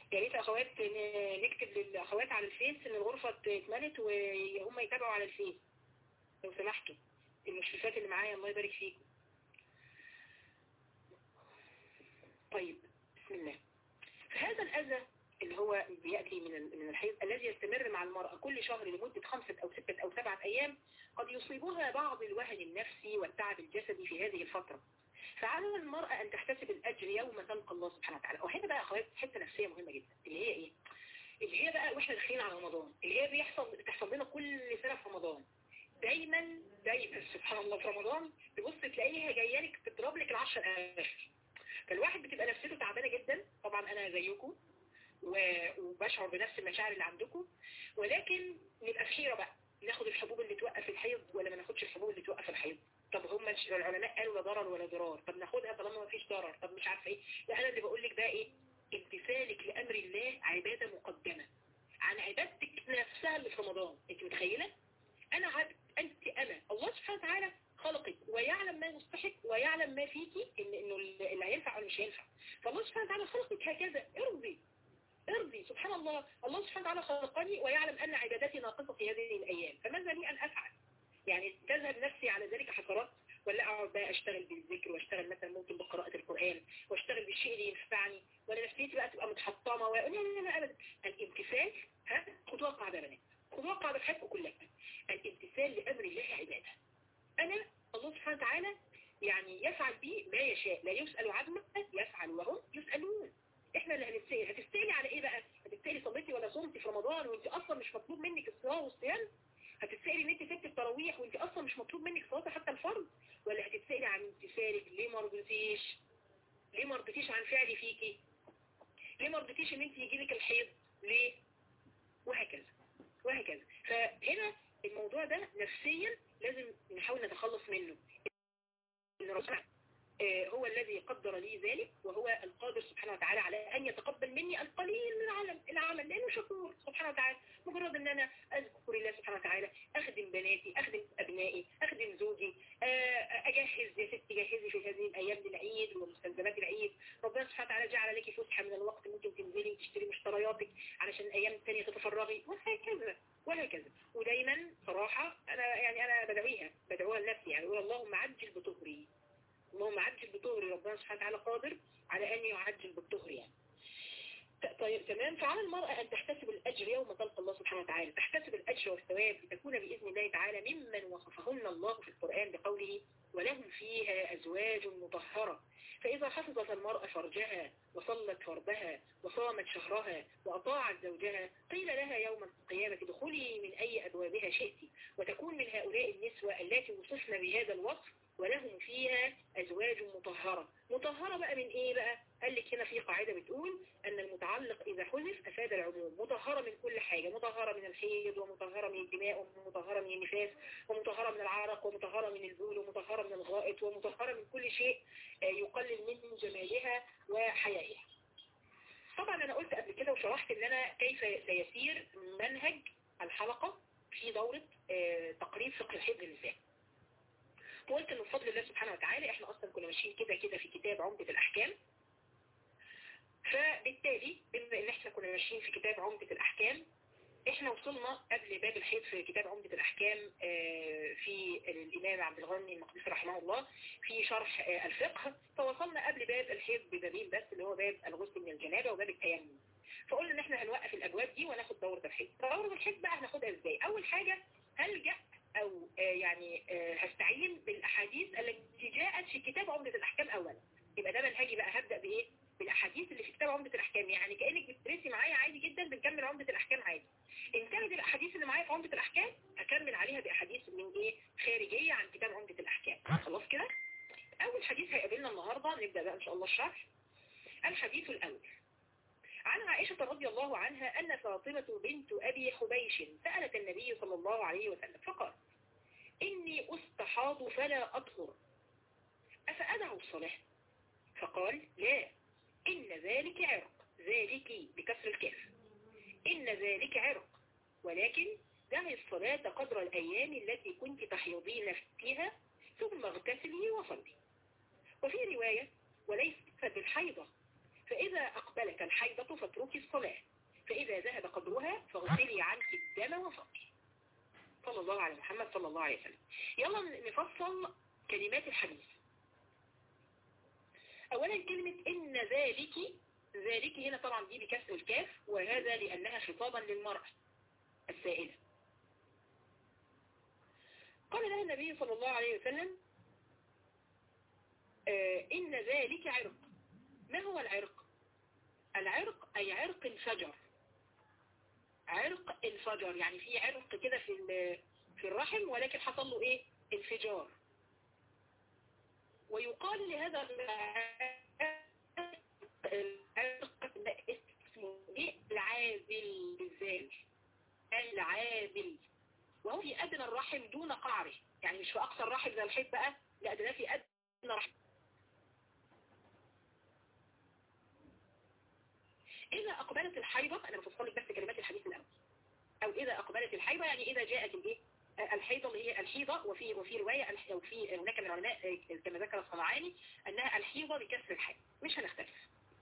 يا ريت اخوات ن- نكتب للاخوات على الفيس ان الغرفة اتملت وهم يتابعوا على الفيس لو سمحتوا المشرفات اللي معايا الله يبارك فيكم طيب بسم الله فهذا الأذى اللي هو بيأتي من ال- من الحيض الذي يستمر مع المرأة كل شهر لمدة خمسة أو ستة أو سبعة أيام قد يصيبها بعض الوهن النفسي والتعب الجسدي في هذه الفترة فعلى المرأة أن تحتسب الأجر يوم تلقى الله سبحانه وتعالى وهنا بقى أخوات حتة نفسية مهمة جدا اللي هي إيه؟ اللي هي بقى واحنا داخلين على رمضان اللي هي بيحصل بتحصل لنا كل سنة في رمضان دايما دايما سبحان الله في رمضان تبص تلاقيها جايه لك تضرب لك العشر الاخر فالواحد بتبقى نفسيته تعبانه جدا طبعا انا زيكم و- وبشعر بنفس المشاعر اللي عندكم ولكن نبقى في حيره بقى ناخد الحبوب اللي توقف الحيض ولا ما ناخدش الحبوب اللي توقف الحيض طب هم الش- العلماء قالوا لا ضرر ولا ضرار طب ناخدها طالما ما فيش ضرر طب مش عارفه ايه لا انا اللي بقول لك بقى ايه امتثالك لامر الله عباده مقدمه عن عبادتك نفسها اللي في رمضان انت متخيله انا عبد انت انا الله سبحانه وتعالى خلقك ويعلم ما يصلحك ويعلم ما فيكي إن انه اللي هينفع ولا مش هينفع فالله سبحانه وتعالى خلقك هكذا ارضي ارضي سبحان الله الله سبحانه وتعالى خلقني ويعلم ان عبادتي ناقصه في هذه الايام فماذا لي ان افعل يعني تذهب نفسي على ذلك حسرات ولا اقعد بقى اشتغل بالذكر واشتغل مثلا ممكن بقراءة القرآن واشتغل بالشيء اللي ينفعني ولا نفسيتي بقى تبقى متحطمة و... لا لا لا ابدا الامتثال ها خدوها قاعدة بنات خدوها قاعدة في حياتكم كلها الامتثال لامر الله عبادة انا الله سبحانه وتعالى يعني يفعل بي ما يشاء لا يسأل عما يفعل وهم يسألون احنا اللي هنتسأل هتستألي على ايه بقى هتستألي صليتي ولا صمتي في رمضان وانت اصلا مش مطلوب منك الصلاة والصيام هتتسألي ان انت سبت التراويح وانت اصلا مش مطلوب منك صلاة حتى الفرض ولا هتتسألي عن امتثالك ليه ما رضيتيش ليه ما رضيتيش عن فعلي فيكي ليه ما رضيتيش ان انت يجيلك الحيض ليه وهكذا وهكذا فهنا الموضوع ده نفسيا لازم نحاول نتخلص منه ان ربنا آه، هو الذي قدر لي ذلك وهو القادر سبحانه وتعالى على أن يتقبل مني القليل من العمل العمل لأنه شكور سبحانه وتعالى مجرد أن أنا أذكر الله سبحانه وتعالى أخدم بناتي أخدم أبنائي أخدم زوجي آه، أجهز يا ستي جهزي في هذه الأيام للعيد ومستلزمات العيد ربنا سبحانه وتعالى جعل لك فسحة من الوقت ممكن تنزلي تشتري مشترياتك علشان الأيام الثانية تتفرغي وهكذا وهكذا ودايما صراحة أنا يعني أنا بدعويها بدعوها لنفسي يعني أقول اللهم عجل بطهري اللهم عجل بطهري ربنا سبحانه وتعالى قادر على أن يعجل بالطهر يعني ت- طيب تمام فعلى المرأة أن تحتسب الأجر يوم تلقى الله سبحانه وتعالى تحتسب الأجر والثواب لتكون بإذن الله تعالى ممن وصفهن الله في القرآن بقوله ولهم فيها أزواج مطهرة فإذا حفظت المرأة فرجها وصلت فردها وصامت شهرها وأطاعت زوجها قيل لها يوم القيامة ادخلي من أي أبوابها شئت وتكون من هؤلاء النسوة التي وصفن بهذا الوصف ولهم فيها أزواج مطهرة مطهرة بقى من إيه بقى قال لك هنا في قاعدة بتقول أن المتعلق إذا حذف أفاد العموم مطهرة من كل حاجة مطهرة من الحيض ومطهرة من الدماء ومطهرة من النفاس ومطهرة من العرق ومطهرة من البول ومطهرة من الغائط ومطهرة من كل شيء آه، يقلل من جمالها وحيائها طبعا أنا قلت قبل كده وشرحت أن أنا كيف سيسير منهج الحلقة في دورة آه، تقريب فقه الحيض للنساء وقلت انه بفضل الله سبحانه وتعالى احنا اصلا كنا ماشيين كده كده في كتاب عمدة الاحكام فبالتالي بما ان احنا كنا ماشيين في كتاب عمدة الاحكام احنا وصلنا قبل باب الحيض في كتاب عمدة الاحكام آه، في الامام عبد الغني المقدسي رحمه الله في شرح آه، الفقه فوصلنا قبل باب الحيض ببابين بس اللي هو باب الغسل من الجنابة وباب التيمم فقلنا ان احنا هنوقف الابواب دي وناخد دورة الحيض دورة الحيض بقى هناخدها ازاي اول حاجة هلجأ او آه، يعني آه، هستعين بالاحاديث التي جاءت في كتاب عمدة الاحكام اولا يبقى ده منهجي بقى هبدأ بايه بالاحاديث اللي في كتاب عمدة الاحكام يعني كأنك بتدرسي معايا عادي جدا بنكمل عمدة الاحكام عادي ان كانت الاحاديث اللي معايا في عمدة الاحكام هكمل عليها باحاديث من ايه خارجية عن كتاب عمدة الاحكام خلاص كده اول حديث هيقابلنا النهاردة نبدأ بقى ان شاء الله الشرح الحديث الاول عن عائشة رضي الله عنها أن فاطمة بنت أبي حبيش سألت النبي صلى الله عليه وسلم فقال إني أستحاض فلا أطهر أفأدع الصلاة فقال لا إن ذلك عرق ذلك بكسر الكاف إن ذلك عرق ولكن دعي الصلاة قدر الأيام التي كنت تحيضين فيها ثم اغتسلي وصلي وفي رواية وليس بالحيضة فإذا أقبلك الحيضة فاتركي الصلاة فإذا ذهب قدرها فاغسلي عنك الدم وصلي صلى الله على محمد صلى الله عليه وسلم يلا نفصل كلمات الحديث أولا كلمة إن ذلك ذلك هنا طبعا دي بكسر الكاف وهذا لأنها خطابا للمرأة السائلة قال لها النبي صلى الله عليه وسلم آه إن ذلك عرق ما هو العرق العرق أي عرق الفجر عرق الفجر يعني في عرق كده في في الرحم ولكن حصل له ايه انفجار ويقال لهذا العرق ده اسمه ايه العازل بالذال العازل وهو في أدنى الرحم دون قعره يعني مش في أقصى الرحم زي الحيط بقى لا ده في أدنى رحم إذا أقبلت الحيضة أنا بفصل لك بس كلمات الحديث الأول أو إذا أقبلت الحيضة يعني إذا جاءت الإيه الحيضة اللي هي الحيضة وفي وفي رواية أو في هناك من العلماء كما ذكر الصنعاني أنها الحيضة بكسر الحيض مش هنختلف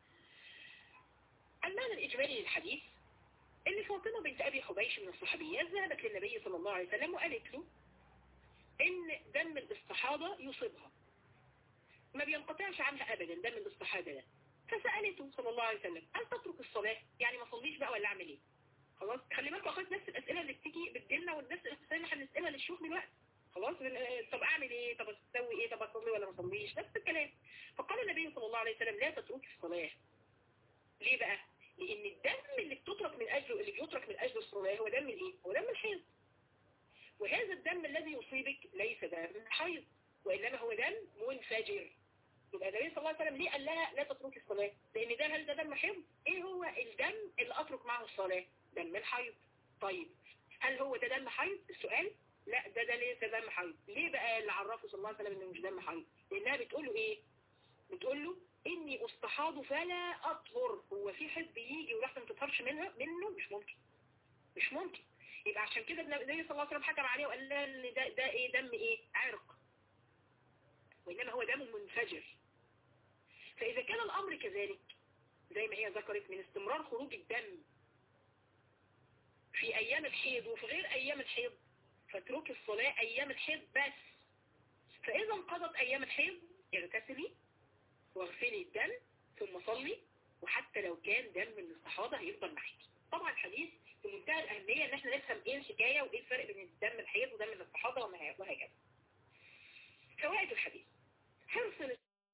المعنى الإجمالي للحديث ان فاطمة بنت أبي حبيش من الصحابيات ذهبت للنبي صلى الله عليه وسلم وقالت له ان دم الاستحاضة يصيبها ما بينقطعش عنها أبدا دم الاستحاضة ده فسألته صلى الله عليه وسلم هل تترك الصلاة يعني ما صليش بقى ولا اعمل ايه خلاص خلي بالكم اخوات نفس الاسئله اللي بتيجي بتجيلنا والناس الاسئله اللي احنا بنسالها للشيوخ دلوقتي خلاص طب اعمل ايه طب اسوي ايه طب اصلي ولا ما اصليش نفس الكلام فقال النبي صلى الله عليه وسلم لا تتركي الصلاه ليه بقى لان الدم اللي بتترك من اجله اللي بيترك من اجل الصلاه هو دم الايه هو دم الحيض وهذا الدم الذي يصيبك ليس دم حيض وانما هو دم منفجر يبقى النبي صلى الله عليه وسلم ليه قال لها لا تتركي الصلاه لان ده هل ده دم حيض ايه هو الدم اللي اترك معه الصلاه دم الحيض طيب هل هو ده دم حيض السؤال لا ده ده ليس دم حيض ليه بقى اللي عرفه صلى الله عليه وسلم انه مش دم حيض لانها بتقول له ايه بتقول له اني استحاض فلا اطهر هو في حد بيجي ورحمه ما تطهرش منها منه مش ممكن مش ممكن يبقى عشان كده النبي صلى الله عليه وسلم حكم عليه وقال لها ان ده ده ايه دم ايه عرق وانما هو دم منفجر فاذا كان الامر كذلك زي ما هي ذكرت من استمرار خروج الدم في ايام الحيض وفي غير ايام الحيض فاتركي الصلاة ايام الحيض بس فاذا انقضت ايام الحيض اغتسلي واغسلي الدم ثم صلي وحتى لو كان دم من الاستحاضة هيفضل معاكي طبعا الحديث في منتهى الاهمية ان احنا نفهم ايه الحكاية وايه الفرق بين الدم الحيض ودم الاستحاضة وهكذا فوائد الحديث حرص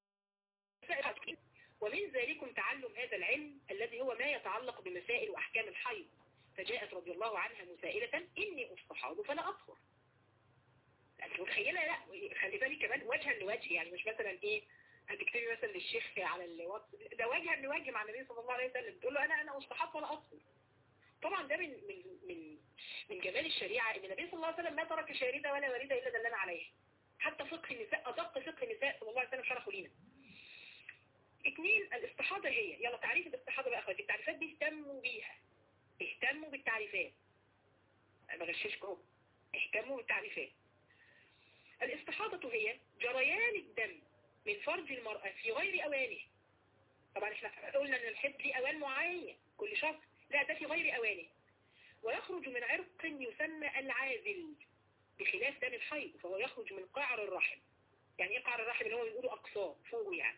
ومن ذلكم تعلم هذا العلم الذي هو ما يتعلق بمسائل وأحكام الحيض فجاءت رضي الله عنها مسائلة إني أستحاض فلا أطهر أنت متخيلة لا خلي بالك كمان وجها لوجه يعني مش مثلا إيه هتكتبي مثلا للشيخ على الواتس ده وجها لوجه مع النبي صلى الله عليه وسلم تقول له أنا أنا أستحاض ولا أطهر طبعا ده من من من من جمال الشريعة ان النبي صلى الله عليه وسلم ما ترك شاردة ولا واردة إلا دلنا عليها حتى فقه النساء أدق فقه النساء صلى الله عليه وسلم شرحه لينا اثنين الاستحاضة هي يلا تعريف الاستحاضة بقى اخواتي التعريفات دي اهتموا بيها اهتموا بالتعريفات انا بغششكم اهتموا بالتعريفات الاستحاضة هي جريان الدم من فرج المرأة في غير اوانه طبعا احنا قلنا ان الحد ليه اوان معين كل شخص لا ده في غير اوانه ويخرج من عرق يسمى العازل بخلاف دم الحيض فهو يخرج من قعر الرحم يعني ايه قعر الرحم اللي هو بيقولوا اقصاه فوق يعني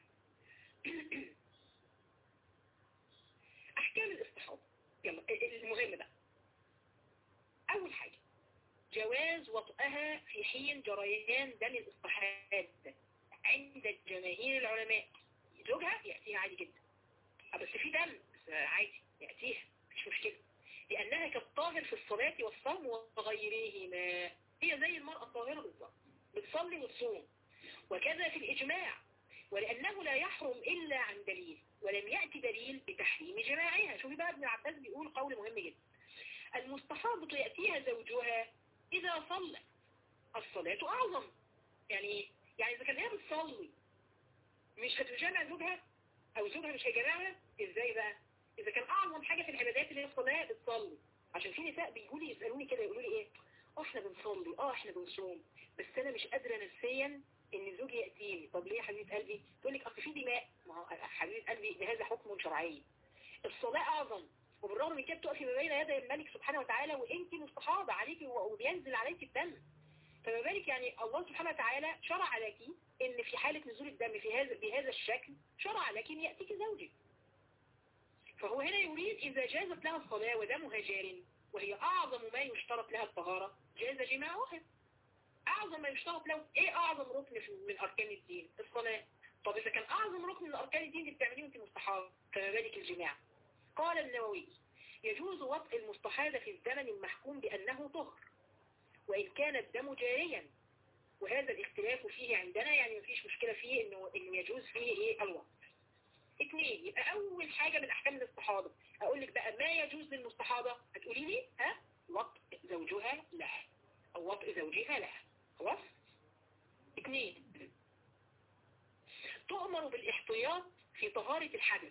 احكام الاستحاضة يلا المهم بقى اول حاجة جواز وطئها في حين جريان دم الاستحاضة عند جماهير العلماء زوجها يأتيها عادي جدا بس في دم بس عادي يأتيها مش مشكلة لأنها كالطاهر في الصلاة والصوم وغيرهما هي زي المرأة الطاهرة بالظبط بتصلي وتصوم وكذا في الإجماع ولأنه لا يحرم إلا عن دليل ولم يأتي دليل بتحريم جماعها شوفي بقى ابن عباس بيقول قول مهم جدا المستحاضة يأتيها زوجها إذا صلى الصلاة أعظم يعني يعني إذا كان هي بتصلي مش هتجمع زوجها أو زوجها مش هيجمعها إزاي بقى إذا كان أعظم حاجة في العبادات اللي هي الصلاة بتصلي عشان في نساء بيقولوا لي يسألوني كده يقولوا لي إيه اه احنا بنصلي اه احنا بنصوم بس انا مش قادرة نفسيا ان زوجي يأتيني طب ليه يا حبيبة قلبي تقول لك اصل في دماء ما هو حبيبة قلبي ده هذا حكم شرعي الصلاة اعظم وبالرغم من كده تقفي ما بين يدي الملك سبحانه وتعالى وانت مستحاضة عليك وبينزل عليك الدم فما بالك يعني الله سبحانه وتعالى شرع لك ان في حالة نزول الدم في هذا بهذا الشكل شرع لك ان يأتيك زوجك فهو هنا يريد إذا جازت لها الصلاة ودمها جار وهي أعظم ما يشترط لها الطهارة جاز جماعها أعظم ما يشترط له إيه أعظم ركن من أركان الدين الصلاة طب إذا كان أعظم ركن من أركان الدين اللي بتعمليه وأنت مستحاضة فما بالك الجماع قال النووي يجوز وطء المستحاضة في الزمن المحكوم بأنه طهر وإن كان الدم جاريا وهذا الاختلاف فيه عندنا يعني مفيش مشكلة فيه إنه, إنه يجوز فيه إيه الوقت اثنين يبقى أول حاجة من أحكام الاستحاضة أقول لك بقى ما يجوز للمستحاضة هتقولي لي ها وطء زوجها لها أو وطء زوجها لها خلاص اثنين تؤمر بالاحتياط في طهارة الحدث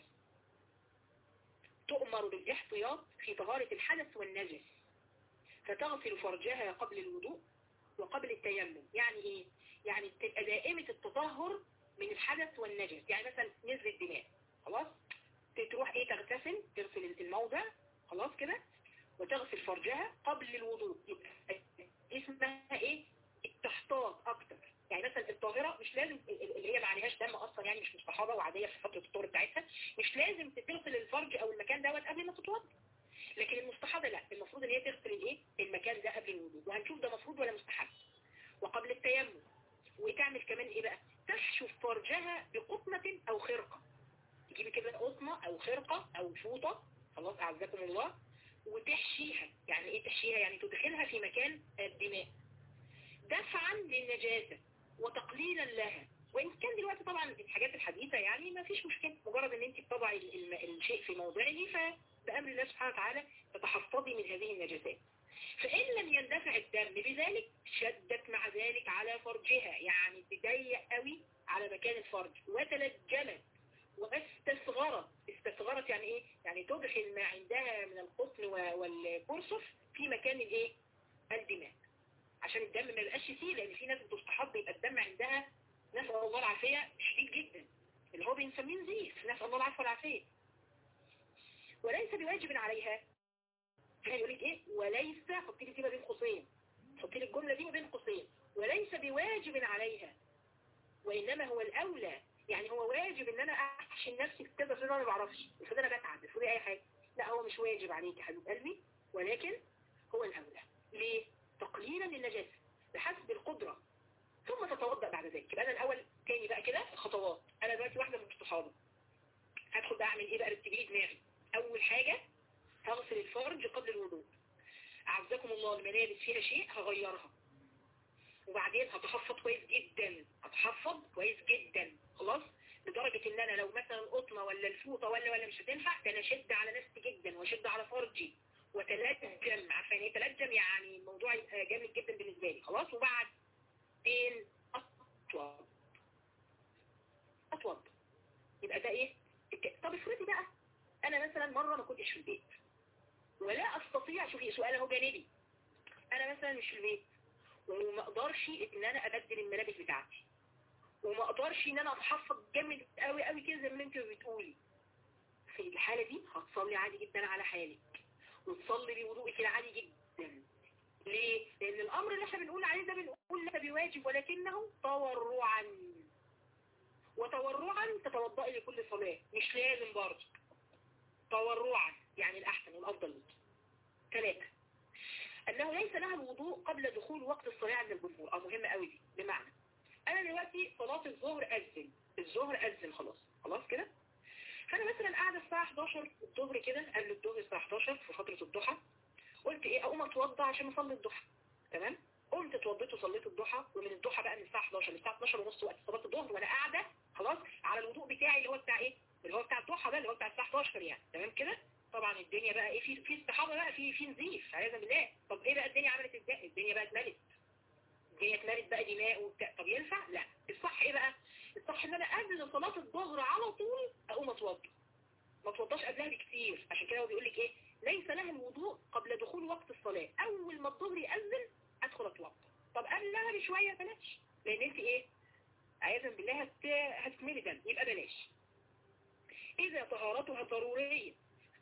تؤمر بالاحتياط في طهارة الحدث والنجس فتغسل فرجها قبل الوضوء وقبل التيمم يعني ايه يعني تبقى دائمة التطهر من الحدث والنجس يعني مثلا نزل الدماء خلاص تروح ايه تغتسل تغسل الموضع خلاص كده وتغسل فرجها قبل الوضوء يبقى اسمها ايه التحتاط اكتر يعني مثلا الطاهرة مش لازم اللي هي ما عليهاش دم اصلا يعني مش مستحاضة وعادية في فترة الطهر بتاعتها مش لازم تغسل الفرج او المكان دوت قبل ما تتوضا لكن المستحاضة لا المفروض ان هي تغسل الايه المكان ده قبل الوضوء وهنشوف ده مفروض ولا مستحب وقبل التيمم وتعمل كمان ايه بقى تحشو فرجها بقطنة او خرقة تجيبي كده قطنة او خرقة او فوطة خلاص اعزكم الله وتحشيها يعني ايه تحشيها يعني تدخلها في مكان الدماء دفعا للنجاسة وتقليلا لها وإن كان دلوقتي طبعا الحاجات الحديثة يعني ما فيش مشكلة مجرد ان انت بتضعي الشيء في موضعه فبأمر الله سبحانه وتعالى تتحفظي من هذه النجاسات فإن لم يندفع الدم بذلك شدت مع ذلك على فرجها يعني تضيق قوي على مكان الفرج وتلجمت واستصغرت استصغرت يعني ايه يعني تدخل ما عندها من القطن والكرسف في مكان الايه الدماء عشان الدم ما يبقاش فيه لان في ناس بتستحض يبقى الدم عندها نسأل الله العافية شديد جدا اللي هو بنسميه نزيف نسأل الله العافية والعافية وليس بواجب عليها يقول لك ايه وليس حطي لي كده بين قوسين حطي لي الجملة دي بين قوسين وليس بواجب عليها وإنما هو الأولى يعني هو واجب ان انا احشي نفسي في كذا انا ما بعرفش المفروض انا بتعب المفروض اي حاجة لا هو مش واجب عليك يا حبيب قلبي ولكن هو الاولى ليه تقليلا للنجاسة بحسب القدرة ثم تتوضأ بعد ذلك يبقى انا الاول تاني بقى كده الخطوات انا دلوقتي واحدة من الصحابة هدخل بقى اعمل ايه بقى رتبي دماغي اول حاجة هغسل الفرج قبل الوضوء اعزكم الله الملابس فيها شيء هغيرها وبعدين هتحفظ كويس جدا هتحفظ كويس جدا خلاص لدرجة ان انا لو مثلا القطمة ولا الفوطة ولا ولا مش هتنفع ده انا اشد على نفسي جدا واشد على فرجي وتلجم عارفين ايه تلجم يعني الموضوع يبقى جامد جدا بالنسبة لي خلاص وبعدين اطوب اطوب يبقى ده ايه طب افرضي بقى انا مثلا مرة ما كنتش في البيت ولا استطيع شوفي سؤال اهو جانبي انا مثلا مش في البيت وما اقدرش ان انا ابدل الملابس بتاعتي وما اقدرش ان انا اتحفظ جامد قوي قوي كده زي ما انت بتقولي في الحالة دي هتصلي عادي جدا على حالك وتصلي بوضوءك العادي جدا ليه؟ لان الامر اللي احنا بنقول عليه ده بنقول لك بواجب ولكنه تورعا وتورعا تتوضئي لكل صلاة مش لازم برضه تورعا يعني الاحسن والافضل لك ثلاثة انه ليس لها الوضوء قبل دخول وقت الصلاة عند الجمهور اه مهمة قوي دي بمعنى انا دلوقتي صلاة الظهر اذن الظهر اذن خلاص خلاص كده فانا مثلا قاعدة الساعة 11 الظهر كده قبل الظهر الساعة 11 في فترة الضحى قلت ايه اقوم اتوضى عشان اصلي الضحى تمام قمت اتوضيت وصليت الضحى ومن الضحى بقى من الساعة 11 للساعة 12 ونص وقت صلاة الظهر وانا قاعدة خلاص على الوضوء بتاعي اللي هو بتاع ايه اللي هو بتاع الضحى ده اللي هو بتاع الساعة 11 يعني تمام كده طبعا الدنيا بقى ايه في في استحاضه بقى في في نزيف عياذا بالله طب ايه بقى الدنيا عملت ازاي الدنيا بقى اتملت الدنيا اتملت بقى دماء وبتاع طب ينفع لا الصح ايه بقى الصح ان انا قبل صلاه الظهر على طول اقوم اتوضى ما اتوضاش قبلها بكتير عشان كده هو بيقول لك ايه ليس لها الوضوء قبل دخول وقت الصلاه اول ما الظهر يأذن ادخل اتوضى طب قبلها بشويه بلاش لان انت ايه عياذا بالله هتكملي دم يبقى بلاش اذا طهارتها ضروريه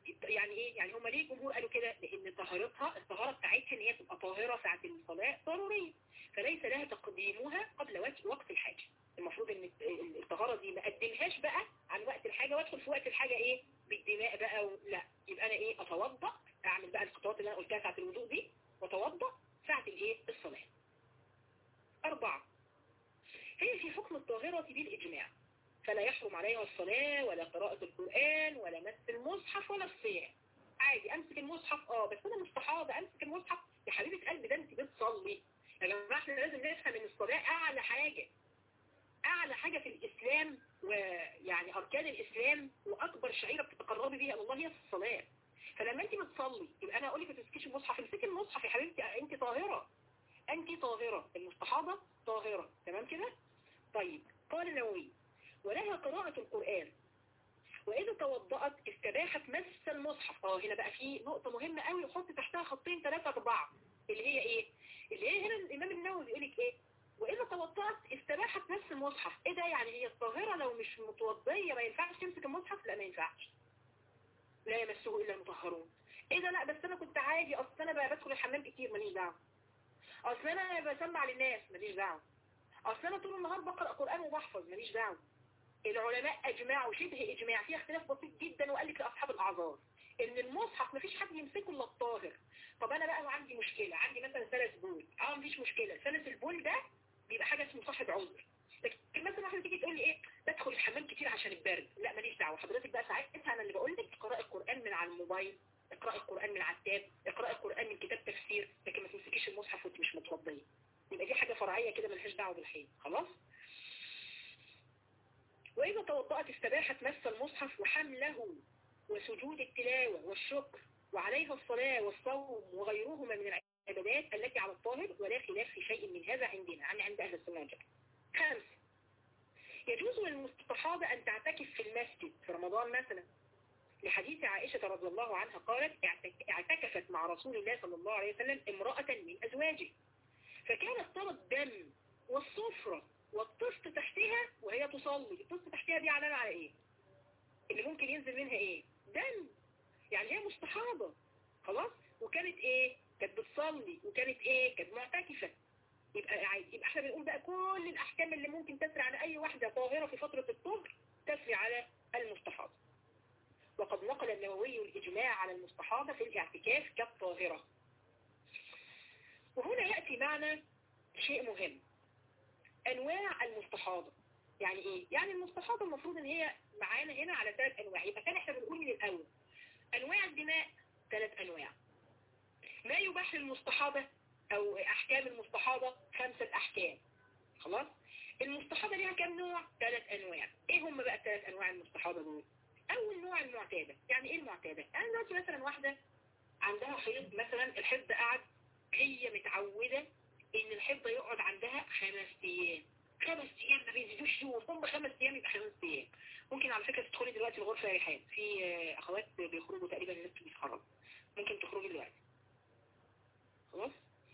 يعني ايه يعني هم ليه الجمهور قالوا كده لان طهارتها الطهارة بتاعتها ان هي تبقى طاهرة ساعة الصلاة ضرورية فليس لها تقديمها قبل وقت الحاجة المفروض ان الطهارة دي ما اقدمهاش بقى عن وقت الحاجة وادخل في وقت الحاجة ايه بالدماء بقى و... لا يبقى انا ايه اتوضا اعمل بقى الخطوات اللي انا قلتها ساعة الوضوء دي واتوضا ساعة الايه الصلاة اربعة هي في حكم الطاهرة بالاجماع فلا يحرم عليها الصلاة ولا قراءة القرآن ولا مس المصحف ولا الصيام عادي امسك المصحف اه بس انا مستحاضة امسك المصحف يا حبيبة قلبي ده انت بتصلي يا جماعة احنا لازم نفهم ان الصلاة اعلى حاجة اعلى حاجة في الاسلام ويعني اركان الاسلام واكبر شعيرة بتتقربي بيها الله هي الصلاة فلما انت بتصلي يبقى انا اقول لك ما تمسكيش المصحف امسكي المصحف يا حبيبتي انت طاهرة انت طاهرة المستحاضة طاهرة تمام كده طيب قال النووي ولها قراءة القرآن وإذا توضأت استباحت مس المصحف اه هنا بقى في نقطة مهمة قوي وحط تحتها خطين ثلاثة أربعة اللي هي إيه اللي هي هنا الإمام النووي بيقول لك إيه وإذا توضأت استباحت مس المصحف إيه ده يعني هي الطاهرة لو مش متوضية ما ينفعش تمسك المصحف لا ما ينفعش لا يمسه إلا المطهرون إيه ده لا بس أنا كنت عادي أصل أنا بقى بدخل الحمام كتير ماليش دعوة أصل أنا بسمع للناس ماليش دعوة أصل أنا طول النهار بقرأ قرآن وبحفظ ماليش دعوة العلماء اجمعوا شبه اجماع في اختلاف بسيط جدا وقال لك لاصحاب الاعذار ان المصحف مفيش حد يمسكه الا الطاهر طب انا بقى عندي مشكلة عندي مثلا ثلاث بول اه مفيش مشكلة ثلاث البول ده بيبقى حاجة اسمه صاحب عذر لكن مثلا واحدة تيجي تقول لي ايه بدخل الحمام كتير عشان البرد لا ماليش دعوه حضرتك بقى ساعتها انا اللي بقول لك اقرأ القرآن من على الموبايل اقرأ القرآن من على التاب اقرأ القرآن من كتاب تفسير لكن ما تمسكيش المصحف وانت مش متوضيه يبقى دي حاجة فرعية كده ملهاش دعوه بالحين خلاص وإذا توضأت استباحت مس المصحف وحمله وسجود التلاوة والشكر وعليها الصلاة والصوم وغيرهما من العبادات التي على الطاهر ولا خلاف في شيء من هذا عندنا عن عند أهل السنة والجماعة خامس يجوز للمستحاضة أن تعتكف في المسجد في رمضان مثلا لحديث عائشة رضي الله عنها قالت اعتكفت مع رسول الله صلى الله عليه وسلم امرأة من أزواجه فكانت ترى الدم والصفرة والطفل تحتها وهي تصلي الطفل تحتها دي علامة على ايه اللي ممكن ينزل منها ايه دم يعني هي مستحاضة خلاص وكانت ايه كانت بتصلي وكانت ايه كانت معتكفة يبقى عادي يبقى احنا بنقول بقى كل الاحكام اللي ممكن تسري على اي واحدة طاهرة في فترة الطهر تسري على المستحاضة وقد نقل النووي الإجماع على المستحاضة في الاعتكاف كالطاهرة وهنا يأتي معنا شيء مهم انواع المستحاضة يعني ايه يعني المستحاضة المفروض ان هي معانا هنا على ثلاث انواع يبقى كان احنا بنقول من الاول انواع الدماء ثلاث انواع ما يباح للمستحاضة او احكام المستحاضة خمسة احكام خلاص المستحاضة ليها كم نوع ثلاث انواع ايه هم بقى الثلاث انواع المستحاضة دول اول نوع المعتادة يعني ايه المعتادة يعني دلوقتي مثلا واحدة عندها حيض مثلا الحيض ده قعد هي متعودة ان الحيض يقعد عندها خمس ايام خمس ايام ما بيزيدوش يوم هم خمس ايام يبقى خمس ايام ممكن على فكرة تدخلي دلوقتي الغرفة يا ريحان في اخوات بيخرجوا تقريبا الناس بيتخرج ممكن تخرجي دلوقتي خلاص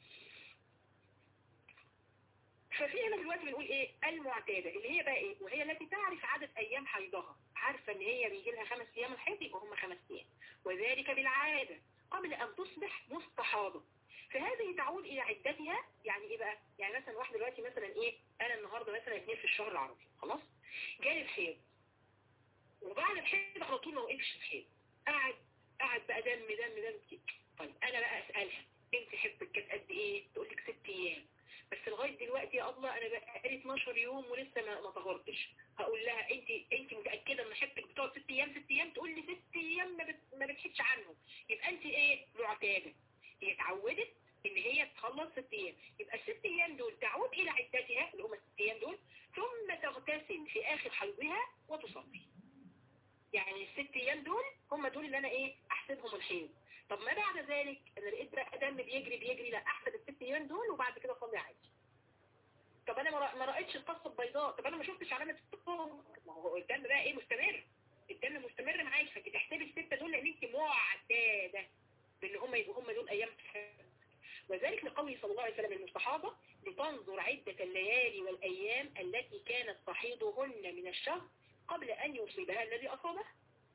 ففي هنا دلوقتي بنقول ايه المعتادة اللي هي بقى ايه وهي التي تعرف عدد ايام حيضها عارفة ان هي بيجي لها خمس ايام الحيض يبقى هم خمس ايام وذلك بالعادة قبل ان تصبح مستحاضة فهذه تعود الى عدتها يعني ايه بقى يعني مثلا واحدة دلوقتي مثلا ايه انا النهاردة مثلا اثنين في الشهر العربي خلاص جالي الحيض وبعد الحيض على طول ما وقفش الحيض قعد قعد بقى دم دم دم كده طيب انا بقى اسالها انت حبك كانت قد ايه تقول لك ست ايام بس لغايه دلوقتي يا الله انا بقالي 12 يوم ولسه ما ما طهرتش هقول لها انت انت متاكده ان حبك بتقعد ست ايام ست ايام تقول لي ست ايام ما, بت... ما بتحكش عنهم يبقى انت ايه معتاده هي اتعودت ان هي تخلص ست ايام يبقى الست ايام دول تعود الى عدتها اللي هم الست ايام دول ثم تغتسل في اخر حيضها وتصلي يعني الست ايام دول هم دول اللي انا ايه احسبهم الحيض طب ما بعد ذلك انا لقيت بقى دم بيجري بيجري لا احسب الست ايام دول وبعد كده اصلي عادي طب انا ما رأيتش القصة البيضاء طب انا ما شفتش علامة الطهر ما هو الدم بقى ايه مستمر الدم مستمر معاك فانت تحسبي الستة دول لان انت معتادة بان هم يبقوا هم دول ايام وذلك لقوله صلى الله عليه وسلم المستحاضة لتنظر عدة الليالي والأيام التي كانت تحيضهن من الشهر قبل أن يصيبها الذي أصابه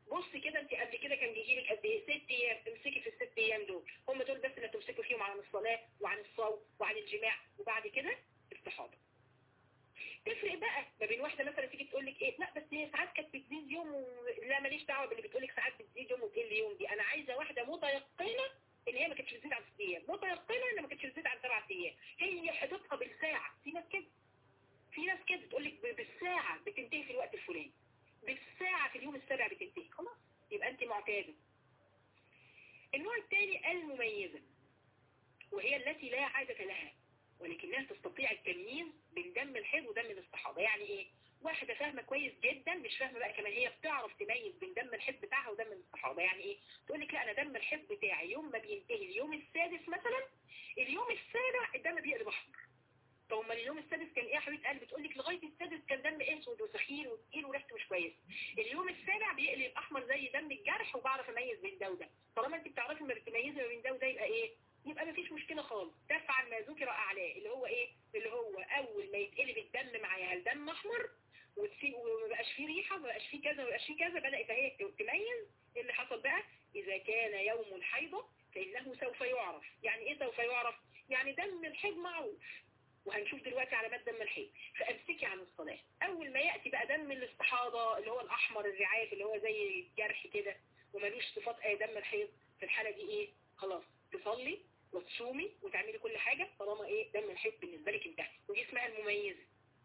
بص كده انت قبل كده كان بيجي لك قد ايه ست ايام تمسكي في الست ايام دول هم دول بس اللي تمسكوا فيهم عن الصلاة وعن الصوم وعن الجماع وبعد كده استحاضة تفرق بقى ما بين واحدة مثلا تيجي تقول لك ايه لا بس هي ساعات كانت بتزيد يوم و... لا ماليش دعوه باللي بتقول لك ساعات بتزيد يوم وتقل يوم دي انا عايزة واحدة متيقنة ان هي ما كانتش بتزيد عن ست ايام متيقنة ان ما كانتش بتزيد عن سبع ايام هي حدودها بالساعة في ناس كده في ناس كده تقول لك بالساعة بتنتهي في الوقت الفلاني بالساعة في اليوم السابع بتنتهي خلاص يبقى انت معتادة النوع الثاني المميزة وهي التي لا عادة لها ولكنها تستطيع التمييز بين دم الحيض ودم الاستحاضة يعني ايه واحدة فاهمة كويس جدا مش فاهمة بقى كمان هي بتعرف تميز بين دم الحيض بتاعها ودم الاستحاضة يعني ايه تقول لك لا انا دم الحيض بتاعي يوم ما بينتهي اليوم السادس مثلا اليوم السابع الدم بيقلب احمر طب امال اليوم السادس كان ايه يا حبيبه قلبي تقول لك لغايه السادس كان دم اسود وسخين وتقيل وريحته مش كويس اليوم السابع بيقلب احمر زي دم الجرح وبعرف اميز بين ده وده طالما انت بتعرفي ما بتميزي ما بين ده وده يبقى ايه يبقى مفيش مشكلة خالص تفعل ما ذكر أعلاه اللي هو إيه اللي هو أول ما يتقلب الدم معايا الدم أحمر وما بقاش فيه ريحة ما بقاش فيه كذا ما بقاش فيه كذا بدأت هي تميز إيه اللي حصل بقى إذا كان يوم الحيضة فإنه سوف يعرف يعني إيه سوف يعرف يعني دم الحيض معروف وهنشوف دلوقتي علامات دم الحيض فامسكي عن الصلاة اول ما يأتي بقى دم الاستحاضة اللي هو الاحمر الرعاف اللي هو زي الجرح كده وملوش صفات اي دم الحيض في الحالة دي ايه خلاص تصلي وتصومي وتعملي كل حاجة طالما ايه دم الحيض بالنسبة لك انتهى ودي اسمها المميزة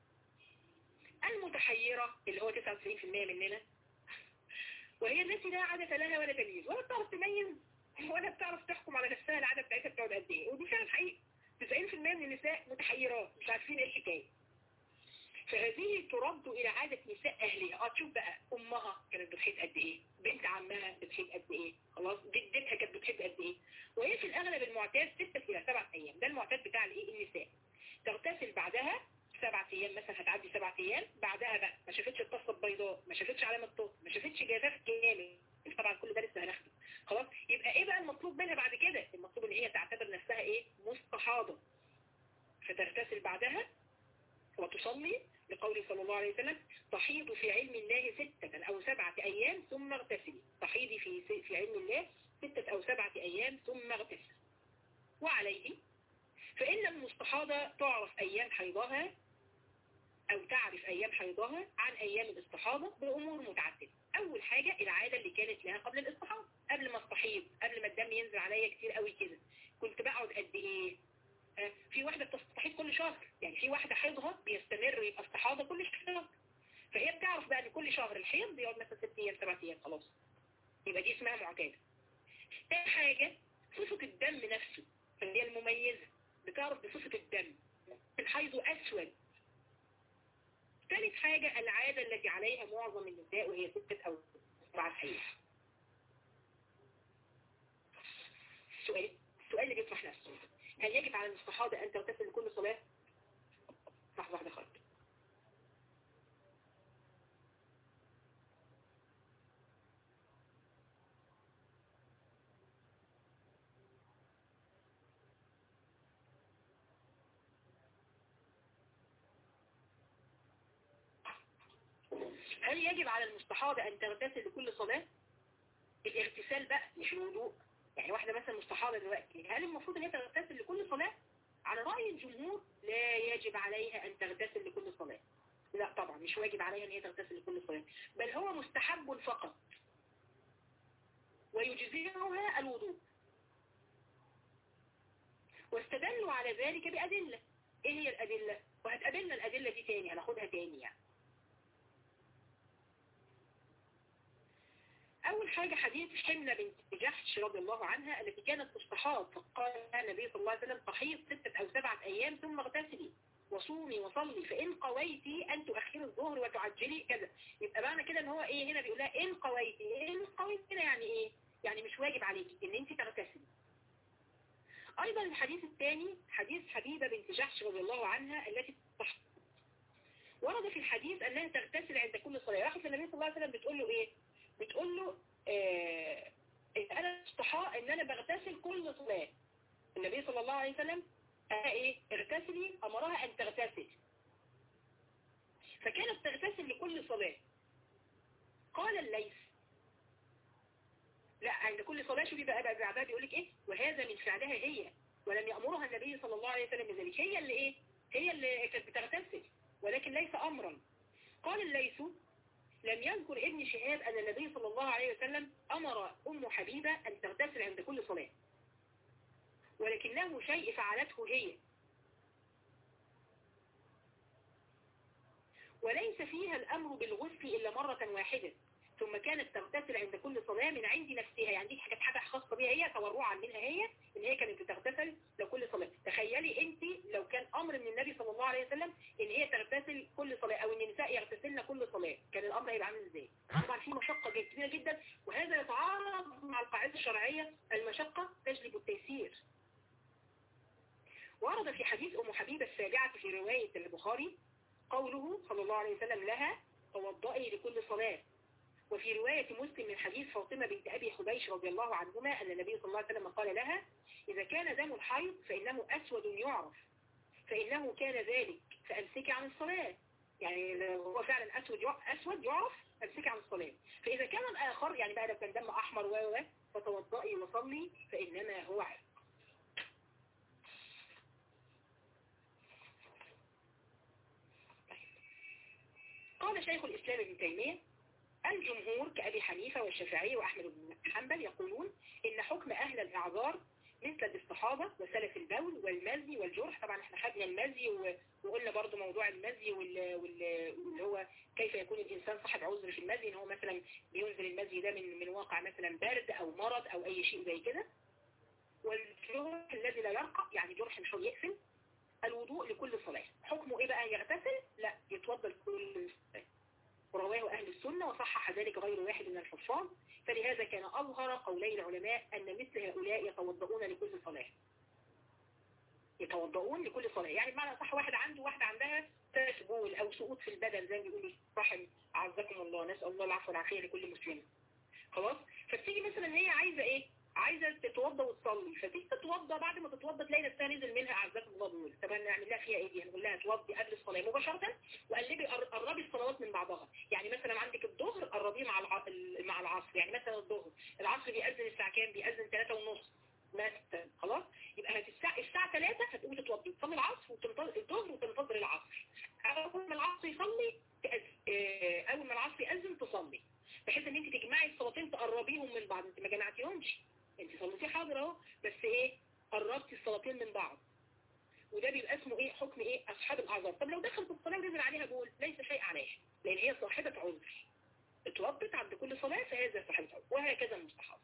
المتحيرة اللي هو 99% مننا وهي التي لا عادة لها ولا تمييز ولا بتعرف تميز ولا بتعرف تحكم على نفسها العادة بتاعتها بتقعد قد ايه ودي فعلا حقيقي 90% من النساء متحيرات مش عارفين ايه الحكاية فهذه ترد الى عادة نساء اهلها اه تشوف بقى امها كانت بتحيط قد ايه بنت عمها بتحيط قد ايه خلاص جدتها كانت بتحيط قد ايه وهي في الاغلب المعتاد 6 الى 7 ايام ده المعتاد بتاع الايه النساء تغتسل بعدها سبع ايام مثلا هتعدي سبع ايام بعدها بقى ما شافتش الطاسه البيضاء ما شافتش علامه طهر ما شافتش جفاف كامل طبعا كل ده لسه هناخده خلاص يبقى ايه بقى المطلوب منها بعد كده المطلوب ان هي تعتبر نفسها ايه مستحاضة فتغتسل بعدها وتصلي لقوله صلى الله عليه وسلم تحيض في علم الله ستة او سبعة ايام ثم اغتسلي تحيضي في في علم الله ستة او سبعة ايام ثم اغتسلي وعليه فإن المستحاضة تعرف أيام حيضها أو تعرف أيام حيضها عن أيام الاستحاضة بأمور متعددة أول حاجة العادة اللي كانت لها قبل الاستحاضة قبل ما استحيض قبل ما الدم ينزل عليا كتير قوي كده كنت بقعد قد إيه في واحدة بتستحيض كل شهر يعني في واحدة حيضها بيستمر يبقى استحاضة كل شهر فهي بتعرف بقى ان كل شهر الحيض بيقعد مثلا ست ايام سبع ايام خلاص يبقى دي اسمها معتادة تاني حاجة صفة الدم نفسه اللي هي المميزة بتعرف بصفة الدم الحيض أسود ثالث حاجة العادة التي عليها معظم النساء وهي ستة أو سبعة حيض السؤال السؤال اللي بيطرح نفسه هل يجب على المستحاضة أن تغتسل لكل صلاة؟ لحظة واحدة خالص هل يجب على المستحاضة أن تغتسل لكل صلاة؟ الاغتسال بقى مش الوضوء يعني واحدة مثلا مستحاضة دلوقتي هل المفروض ان هي تغتسل لكل صلاة؟ على رأي الجمهور لا يجب عليها أن تغتسل لكل صلاة لا طبعا مش واجب عليها أن هي تغتسل لكل صلاة بل هو مستحب فقط ويجزئها الوضوء واستدلوا على ذلك بأدلة ايه هي الأدلة وهتقابلنا الأدلة دي تاني هناخدها تاني يعني أول حاجة حديث حملة بنت جحش رضي الله عنها التي كانت تستحاض فقال النبي صلى الله عليه وسلم تحيض ستة أو سبعة أيام ثم اغتسلي وصومي وصلي فإن قويتي أن تؤخري الظهر وتعجلي كذا يبقى معنى كده ان هو إيه هنا بيقول لها إن قويتي إن قويتي هنا يعني إيه يعني مش واجب عليكي إن أنت تغتسلي أيضا الحديث الثاني حديث حبيبة بنت جحش رضي الله عنها التي تستحاض ورد في الحديث أنها تغتسل عند كل صلاة راحت النبي صلى الله عليه وسلم بتقول له إيه بتقول له آه انا استحاء ان انا بغتسل كل صلاة النبي صلى الله عليه وسلم قال ايه اغتسلي امرها ان تغتسل فكانت تغتسل لكل صلاة قال الليث لا عند كل صلاة شوفي بقى بقى بعدها بيقول لك ايه وهذا من فعلها هي ولم يأمرها النبي صلى الله عليه وسلم بذلك هي اللي ايه هي اللي كانت بتغتسل ولكن ليس امرا قال الليث لم يذكر ابن شهاب ان النبي صلى الله عليه وسلم امر ام حبيبة ان تغتسل عند كل صلاة ولكنه شيء فعلته هي وليس فيها الامر بالغسل الا مرة واحدة ثم كانت تغتسل عند كل صلاة من عند نفسها يعني دي كانت حاجة خاصة بيها هي تورعا منها هي ان هي كانت بتغتسل لكل صلاة تخيلي انت لو كان امر من النبي صلى الله عليه وسلم ان هي تغتسل كل صلاة او ان النساء يغتسلن كل صلاة كان الامر هيبقى عامل ازاي طبعا في مشقة كبيرة جدا وهذا يتعارض مع القاعدة الشرعية المشقة تجلب التيسير ورد في حديث ام حبيبة السابعة في رواية البخاري قوله صلى الله عليه وسلم لها توضئي لكل صلاة وفي رواية مسلم من حديث فاطمة بنت أبي حبيش رضي الله عنهما أن النبي صلى الله عليه وسلم قال لها إذا كان دم الحيض فإنه أسود يعرف فإنه كان ذلك فأمسكي عن الصلاة يعني هو فعلا أسود أسود يعرف أمسكي عن الصلاة فإذا كان الآخر يعني بقى لو كان دم أحمر و فتوضئي وصلي فإنما هو عرق قال شيخ الإسلام ابن تيمية الجمهور كأبي حنيفة والشافعي وأحمد بن حنبل يقولون إن حكم أهل الإعذار مثل الاستحاضة وسلف البول والمزي والجرح طبعا احنا خدنا المزي وقلنا برضو موضوع المزي واللي هو كيف يكون الإنسان صاحب عذر في المزي ان هو مثلا بينزل المزي ده من من واقع مثلا برد أو مرض أو أي شيء زي كده والجرح الذي لا يرقى يعني جرح مش هو يقفل الوضوء لكل صلاة حكمه ايه بقى يغتسل لا يتوضى لكل صلاة ورواه أهل السنة وصحح ذلك غير واحد من الحفاظ فلهذا كان أظهر قولي العلماء أن مثل هؤلاء يتوضؤون لكل صلاة يتوضؤون لكل صلاة يعني بمعنى صح واحد عنده واحدة عندها تسبول أو سقوط في البدن زي ما بيقولوا رحم عزكم الله نسأل الله العفو والعافية لكل مسلم خلاص فبتيجي مثلا هي عايزة ايه عايزة تتوضى وتصلي فتيجي تتوضى بعد ما تتوضى تلاقي نفسها نزل منها اعزكم الله دول طب نعمل لها فيها ايه دي هنقول لها توضي قبل الصلاة مباشرة وقلبي قربي الصلوات من بعضها يعني مثلا عندك الظهر قربيه مع مع العصر يعني مثلا الظهر العصر بيأذن الساعة كام بيأذن 3 ونص مثلا خلاص يبقى الساعة الساعة 3 هتقومي تتوضي تصلي العصر وتنتظر الظهر وتنتظر العصر اول ما العصر يصلي اول ما العصر يأذن تصلي بحيث ان انت تجمعي الصلاتين تقربيهم من بعض انت ما جمعتيهمش انت صليتي حاضر اهو بس ايه قربتي الصلاتين من بعض وده بيبقى اسمه ايه حكم ايه اصحاب الاعذار طب لو دخلت الصلاه ونزل عليها بول ليس شيء عليها لان هي صاحبه عذر اتوضت عند كل صلاه فهذا صاحبه عذر وهكذا المستحاضه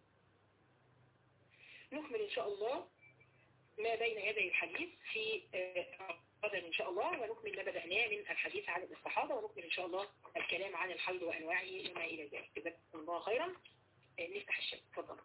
نكمل ان شاء الله ما بين يدي الحديث في غدا ان شاء الله ونكمل ما بدأناه من الحديث عن الاستحاضة ونكمل ان شاء الله الكلام عن الحيض وانواعه وما الى ذلك جزاكم الله خيرا نفتح الشيء تفضل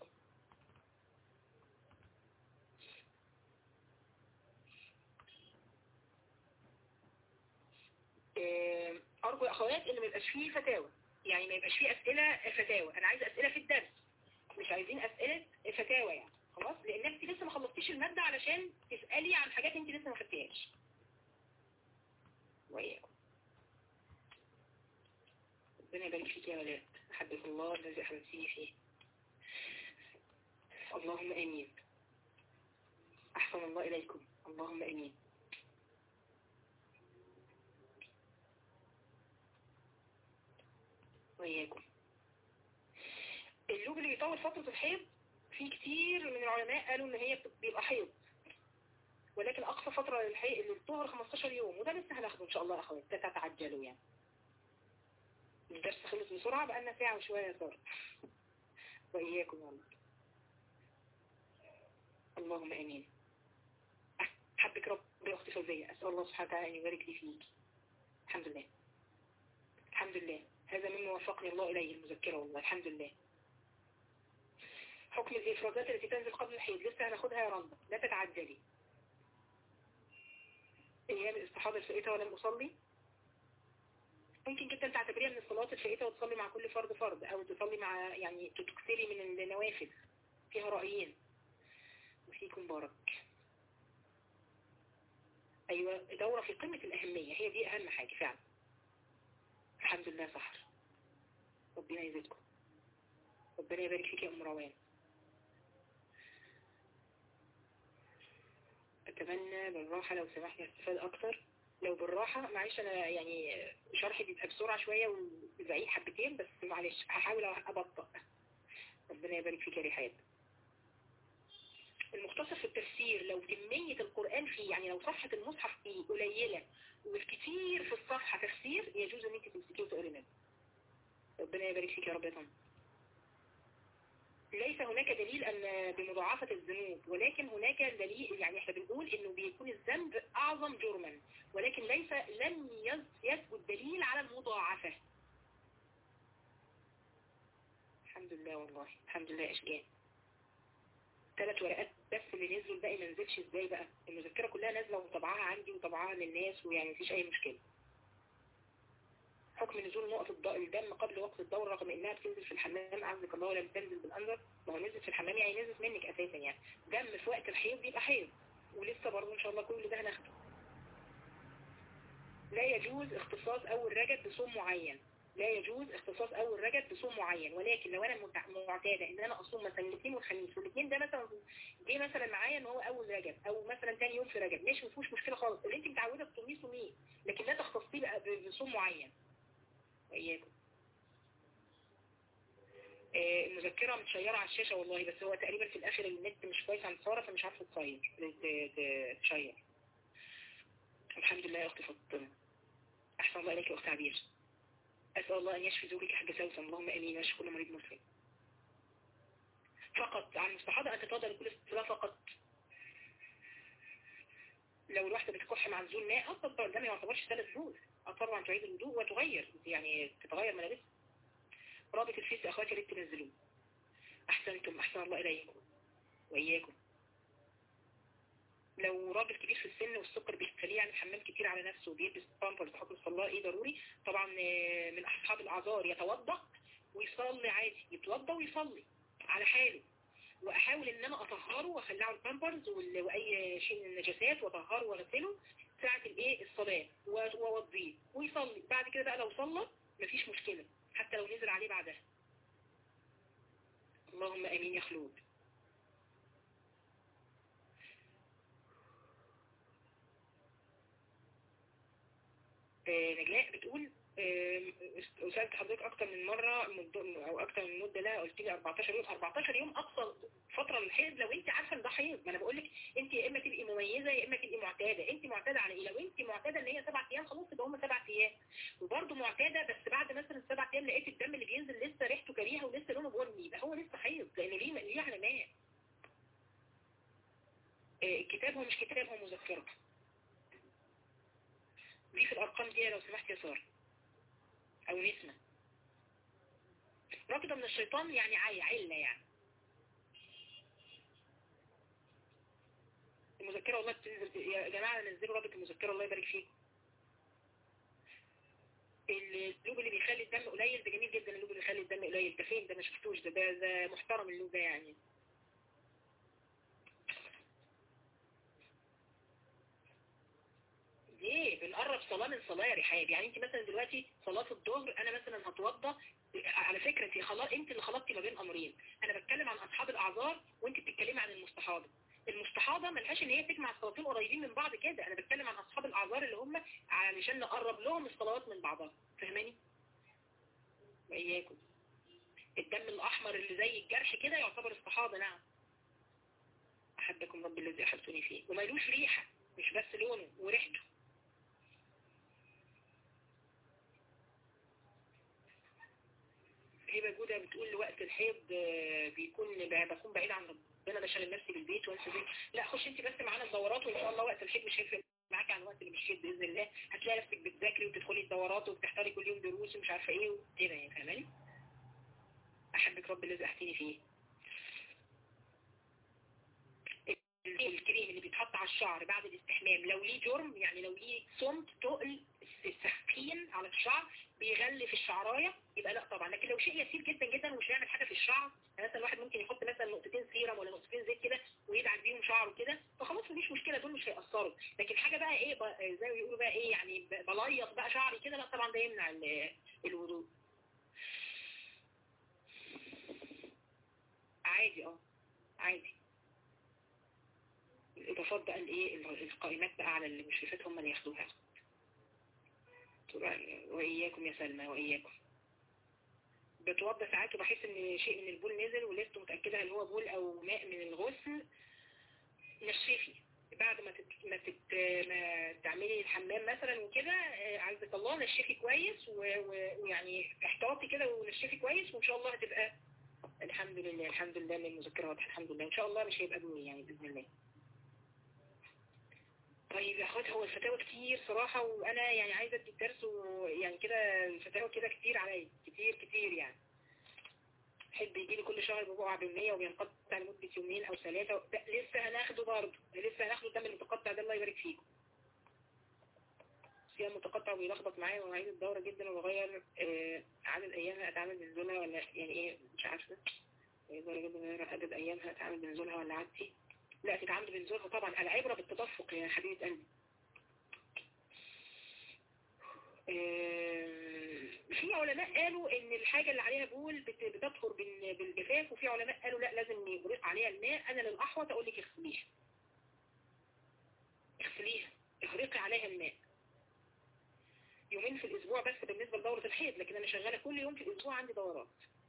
أرجو يا أخوات إن ما يبقاش فيه فتاوى يعني ما يبقاش فيه أسئلة فتاوى أنا عايزة أسئلة في الدرس مش عايزين أسئلة فتاوى يعني خلاص لأن أنت لسه ما خلصتيش المادة علشان تسألي عن حاجات أنت لسه ما خدتيهاش وإياكم ربنا يبارك فيك يا ولاد أحبك الله الذي أحببتني فيه اللهم آمين أحسن الله إليكم اللهم آمين وإياكم اللوب اللي بيطول فترة الحيض في كتير من العلماء قالوا ان هي بيبقى حيض ولكن اقصى فترة للحيض للطهر 15 يوم وده لسه هناخده ان شاء الله اخوات لا تتعجلوا يعني الدرس خلص بسرعة بقالنا ساعة وشوية صار وإياكم يا الله اللهم امين حبك ربي اختي فوزية اسأل الله سبحانه وتعالى ان يبارك لي فيك الحمد لله الحمد لله هذا مما وفقني الله إليه المذكرة والله الحمد لله حكم الإفرازات التي تنزل قبل الحيض لسه هناخدها يا رندا لا تتعجلي أيام الاستحاضة الفائتة ولم أصلي ممكن جدا تعتبريها من الصلوات الفائتة وتصلي مع كل فرد فرد أو تصلي مع يعني تكثري من النوافل فيها رأيين وفيكم بارك أيوة دورة في قمة الأهمية هي دي أهم حاجة فعلا الحمد لله صحر ربنا يزيدكم ربنا يبارك فيك يا ام روان اتمنى بالراحة لو سمحتي استفاد اكتر لو بالراحة معلش انا يعني شرحي بيبقى بسرعة شوية وزعيق حبتين بس معلش هحاول ابطأ ربنا يبارك فيك يا ريحان المختصر في التفسير لو كمية القرآن فيه يعني لو صفحة المصحف فيه قليلة والكتير في الصفحة تفسير يجوز ان انت تمسكيه وتقري منه ربنا يبارك فيك يا رب يا طن ليس هناك دليل ان بمضاعفة الذنوب ولكن هناك دليل يعني احنا بنقول انه بيكون الذنب اعظم جرما ولكن ليس لم يثبت دليل على المضاعفة الحمد لله والله الحمد لله اشجان ثلاث ورقات بس اللي نزلوا الباقي ما نزلش ازاي بقى المذكرة كلها نازلة وطبعها عندي وطبعها للناس ويعني مفيش اي مشكلة حكم نزول نقط الدم قبل وقت الدورة رغم انها بتنزل في الحمام اعزك الله ولم تنزل بالانظر ما هو نزل في الحمام يعني نزل منك اساسا يعني دم في وقت الحيض بيبقى حيض ولسه برضه ان شاء الله كل ده هناخده لا يجوز اختصاص اول رجب بصوم معين لا يجوز اختصاص اول رجب بصوم معين ولكن لو انا معتادة ان انا اصوم مثلا الاثنين والخميس والاثنين ده مثلا جه مثلا معايا ان هو اول رجب او مثلا ثاني يوم في رجب ماشي مفيهوش مشكله خالص اللي انت متعوده تصوميه صوميه لكن لا تختصيه بقى بصوم معين واياكم آه المذكرة متشيرة على الشاشة والله بس هو تقريبا في الاخر النت مش كويس عن سارة فمش عارفة تصير تشير الحمد لله يا اختي فاطمة احسن الله اليك يا اخت عبير أسأل الله أن يشفي زوجك حاجة سوسن اللهم أمين ويشفي كل مريض مسلم فقط عن المستحاضة أن تتوضأ لكل صلاة فقط لو الواحدة بتكح مع نزول ماء أصلا ده ما يعتبرش ثلاث شهور طبعا تعيد الوضوء وتغير يعني تتغير ملابسها رابط الفيس أخواتي ريت تنزلوه أحسنتم أحسن الله إليكم وإياكم لو راجل كبير في السن والسكر بيخليه يعني الحمام كتير على نفسه وبيلبس بامبرز بحكم الصلاة ايه ضروري طبعا من اصحاب الاعذار يتوضا ويصلي عادي يتوضا ويصلي على حاله واحاول ان انا اطهره واخلعه البامبرز واي شيء من النجاسات واطهره واغسله ساعة الايه الصلاة واوضيه ويصلي بعد كده بقى لو صلى مفيش مشكلة حتى لو نزل عليه بعدها اللهم امين يا خلود نجلاء بتقول سألت حضرتك اكتر من مرة او اكتر من مدة لا قلت لي 14 يوم 14 يوم اقصى فترة للحيض لو انت عارفة ان ده حيض ما انا بقول لك انت يا اما تبقي مميزة يا اما تبقي معتادة انت معتادة على ايه لو انت معتادة ان هي سبع ايام خلاص يبقى هم سبع ايام وبرده معتادة بس بعد مثلا سبع ايام لقيت الدم اللي بينزل لسه ريحته كريهة ولسه لونه بني يبقى هو لسه حيض لان ليه ليه علامات الكتاب هو مش كتاب هو مذكرة دي في الأرقام دي لو سمحت يا سارة أو نسمة رابطة من الشيطان يعني عاية علة يعني المذكرة والله بتنزل يا جماعة نزلوا رابط المذكرة الله يبارك فيكم اللوب اللي بيخلي الدم قليل ده جميل جدا اللوب اللي بيخلي الدم قليل ده فين ده ما شفتوش ده ده محترم اللوب ده يعني ليه بنقرب صلاة من صلاة يا رحاب يعني انت مثلا دلوقتي صلاة الظهر انا مثلا هتوضى على فكرة انت خلاص انت اللي خلطتي ما بين امرين انا بتكلم عن اصحاب الاعذار وانت بتتكلمي عن المستحاضة المستحاضة ملهاش ان هي تجمع الصلاتين قريبين من بعض كده انا بتكلم عن اصحاب الاعذار اللي هم علشان نقرب لهم الصلوات من بعضها فاهماني واياكم الدم الاحمر اللي زي الجرح كده يعتبر استحاضة نعم احبكم رب الذي احبتني فيه ومالوش ريحة مش بس لونه وريحته هبه جودة بتقول وقت الحيض بيكون بكون بعيد عن ربنا بشغل نفسي بالبيت وانسى البيت لا خش انت بس معانا الدورات وان شاء الله وقت الحيض مش هيفرق معاك عن وقت اللي مش حيض باذن الله هتلاقي نفسك بتذاكري وتدخلي الدورات وبتحضري كل يوم دروس ومش عارفه ايه وكده يعني فاهماني احبك رب الذي احتني فيه الكريم اللي بيتحط على الشعر بعد الاستحمام لو ليه جرم يعني لو ليه صمت تقل السخين على الشعر بيغلف الشعراية يبقى لا طبعا لكن لو شيء يسير جدا جدا ومش هيعمل حاجة في الشعر يعني مثلا الواحد ممكن يحط مثلا نقطتين سيرم ولا نقطتين زيت كده ويدعك بيهم شعره كده فخلاص مفيش مشكلة دول مش هيأثروا لكن حاجة بقى ايه بقى زي ما بيقولوا بقى ايه يعني بليط بقى شعري كده لا طبعا ده يمنع الوضوء عادي اه عادي الاضافات بقى الايه القائمات بقى على المشرفات هم اللي ياخدوها واياكم يا سلمى واياكم بتوضى ساعات وبحس ان شيء من البول نزل ولست متأكدة هل هو بول او ماء من الغسل نشفي بعد ما تت... ما, تت... ما تعملي الحمام مثلا وكده عزك الله نشفي كويس ويعني احتاطي كده ونشفي كويس وان شاء الله هتبقى الحمد لله الحمد لله ان المذكرة واضحة الحمد لله ان شاء الله مش هيبقى بني يعني باذن الله طيب يا اخوات هو الفتاوى كتير صراحة وانا يعني عايزة ادي الدرس ويعني كده الفتاوى كده كتير عليا كتير كتير يعني حب يجي لي كل شهر ببقع بالمية وبينقطع لمدة يومين او ثلاثة لسه هناخده برضه لسه هناخده الدم المتقطع ده الله يبارك فيكم صيام متقطع وبيلخبط معايا ومواعيد الدورة جدا وبغير آه عدد ايامها اتعامل بنزولها ولا يعني ايه مش عارفة الدورة جدا بغير عدد ايامها اتعامل بنزولها ولا عادتي لا تتعامل بنزولها طبعا العبرة بالتدفق يا حبيبة قلبي في علماء قالوا ان الحاجة اللي عليها بول بتطهر بالجفاف وفي علماء قالوا لا لازم يغرق عليها الماء انا للاحوط اقول لك اغسليها اغسليها اغرقي عليها الماء يومين في الاسبوع بس بالنسبة لدورة الحيض لكن انا شغالة كل يوم في الاسبوع عندي دورات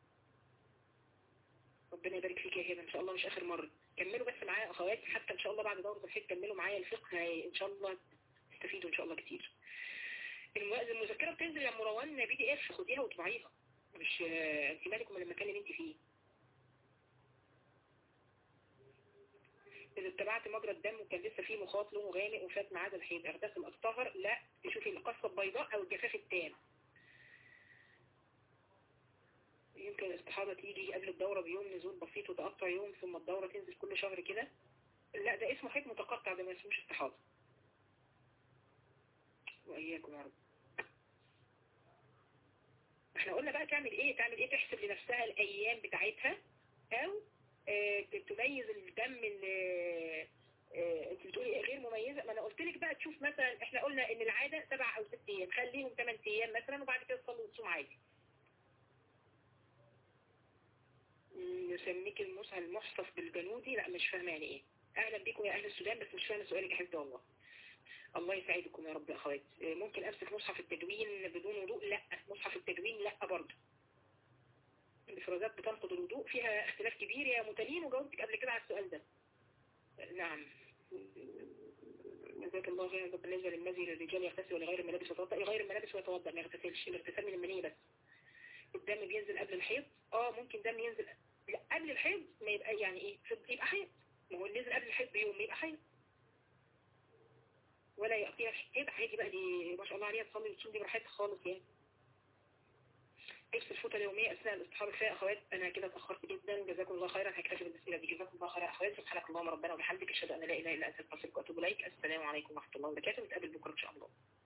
ربنا يبارك فيك يا هبه ان شاء الله مش اخر مرة كملوا بس معايا اخواتي حتى ان شاء الله بعد دورة الحيض كملوا معايا الفقه ان شاء الله تستفيدوا ان شاء الله كتير المذكرة بتنزل يا مروان بي دي اف خديها وطبعيها مش انت مالك من المكان اللي انت فيه اذا اتبعت مجرى الدم وكان لسه فيه مخاط لونه غامق وفات معاد الحيض اغتسل اطهر لا تشوفي القصة البيضاء او الجفاف التام يمكن الاستحاضة تيجي قبل الدورة بيوم نزول بسيط وتقطع يوم ثم الدورة تنزل كل شهر كده لا ده اسمه حيض متقطع ده ما اسموش استحاضة وإياكم يا رب احنا قلنا بقى تعمل ايه تعمل ايه تحسب لنفسها الايام بتاعتها او اه تميز الدم اللي اه انت بتقولي غير مميزة ما انا قلت لك بقى تشوف مثلا احنا قلنا ان العادة سبع او ست ايام خليهم ثمان ايام مثلا وبعد كده تصلي وتصوم عادي نسميك المصحف المحصف بالجنودي لا مش فاهمه يعني ايه اهلا بكم يا اهل السودان بس مش فاهمه سؤالك يا حبيبتي والله الله يسعدكم يا رب يا اخوات ممكن امسك مصحف التدوين بدون وضوء لا مصحف التدوين لا برضه الافرازات بتنقض الوضوء فيها اختلاف كبير يا متلين وجاوبتك قبل كده على السؤال ده نعم جزاك الله خيرا بالنسبه للمزي للرجال يغتسل ولغير الملابس ويتوضا يغير الملابس ويتوضا ما يغتسلش الاغتسال من المنيه بس الدم بينزل قبل الحيض اه ممكن دم ينزل لا قبل الحيض ما يبقى يعني ايه يبقى حيض ما هو اللي نزل قبل الحيض بيوم يبقى حيض ولا يقضيها حيض عادي بقى دي ما شاء الله عليها تصلي وتصوم دي براحتها خالص يعني لبس الفوطة اليومية أثناء الاصطحاب الفاء أخوات أنا كده اتأخرت جدا جزاكم الله خيرا هكتفي بالأسئلة دي جزاكم الله خيرا أخوات سبحانك اللهم ربنا وبحمدك أشهد أن لا إله إلا أنت أستغفرك وأتوب إليك السلام عليكم ورحمة الله وبركاته نتقابل بكرة إن شاء الله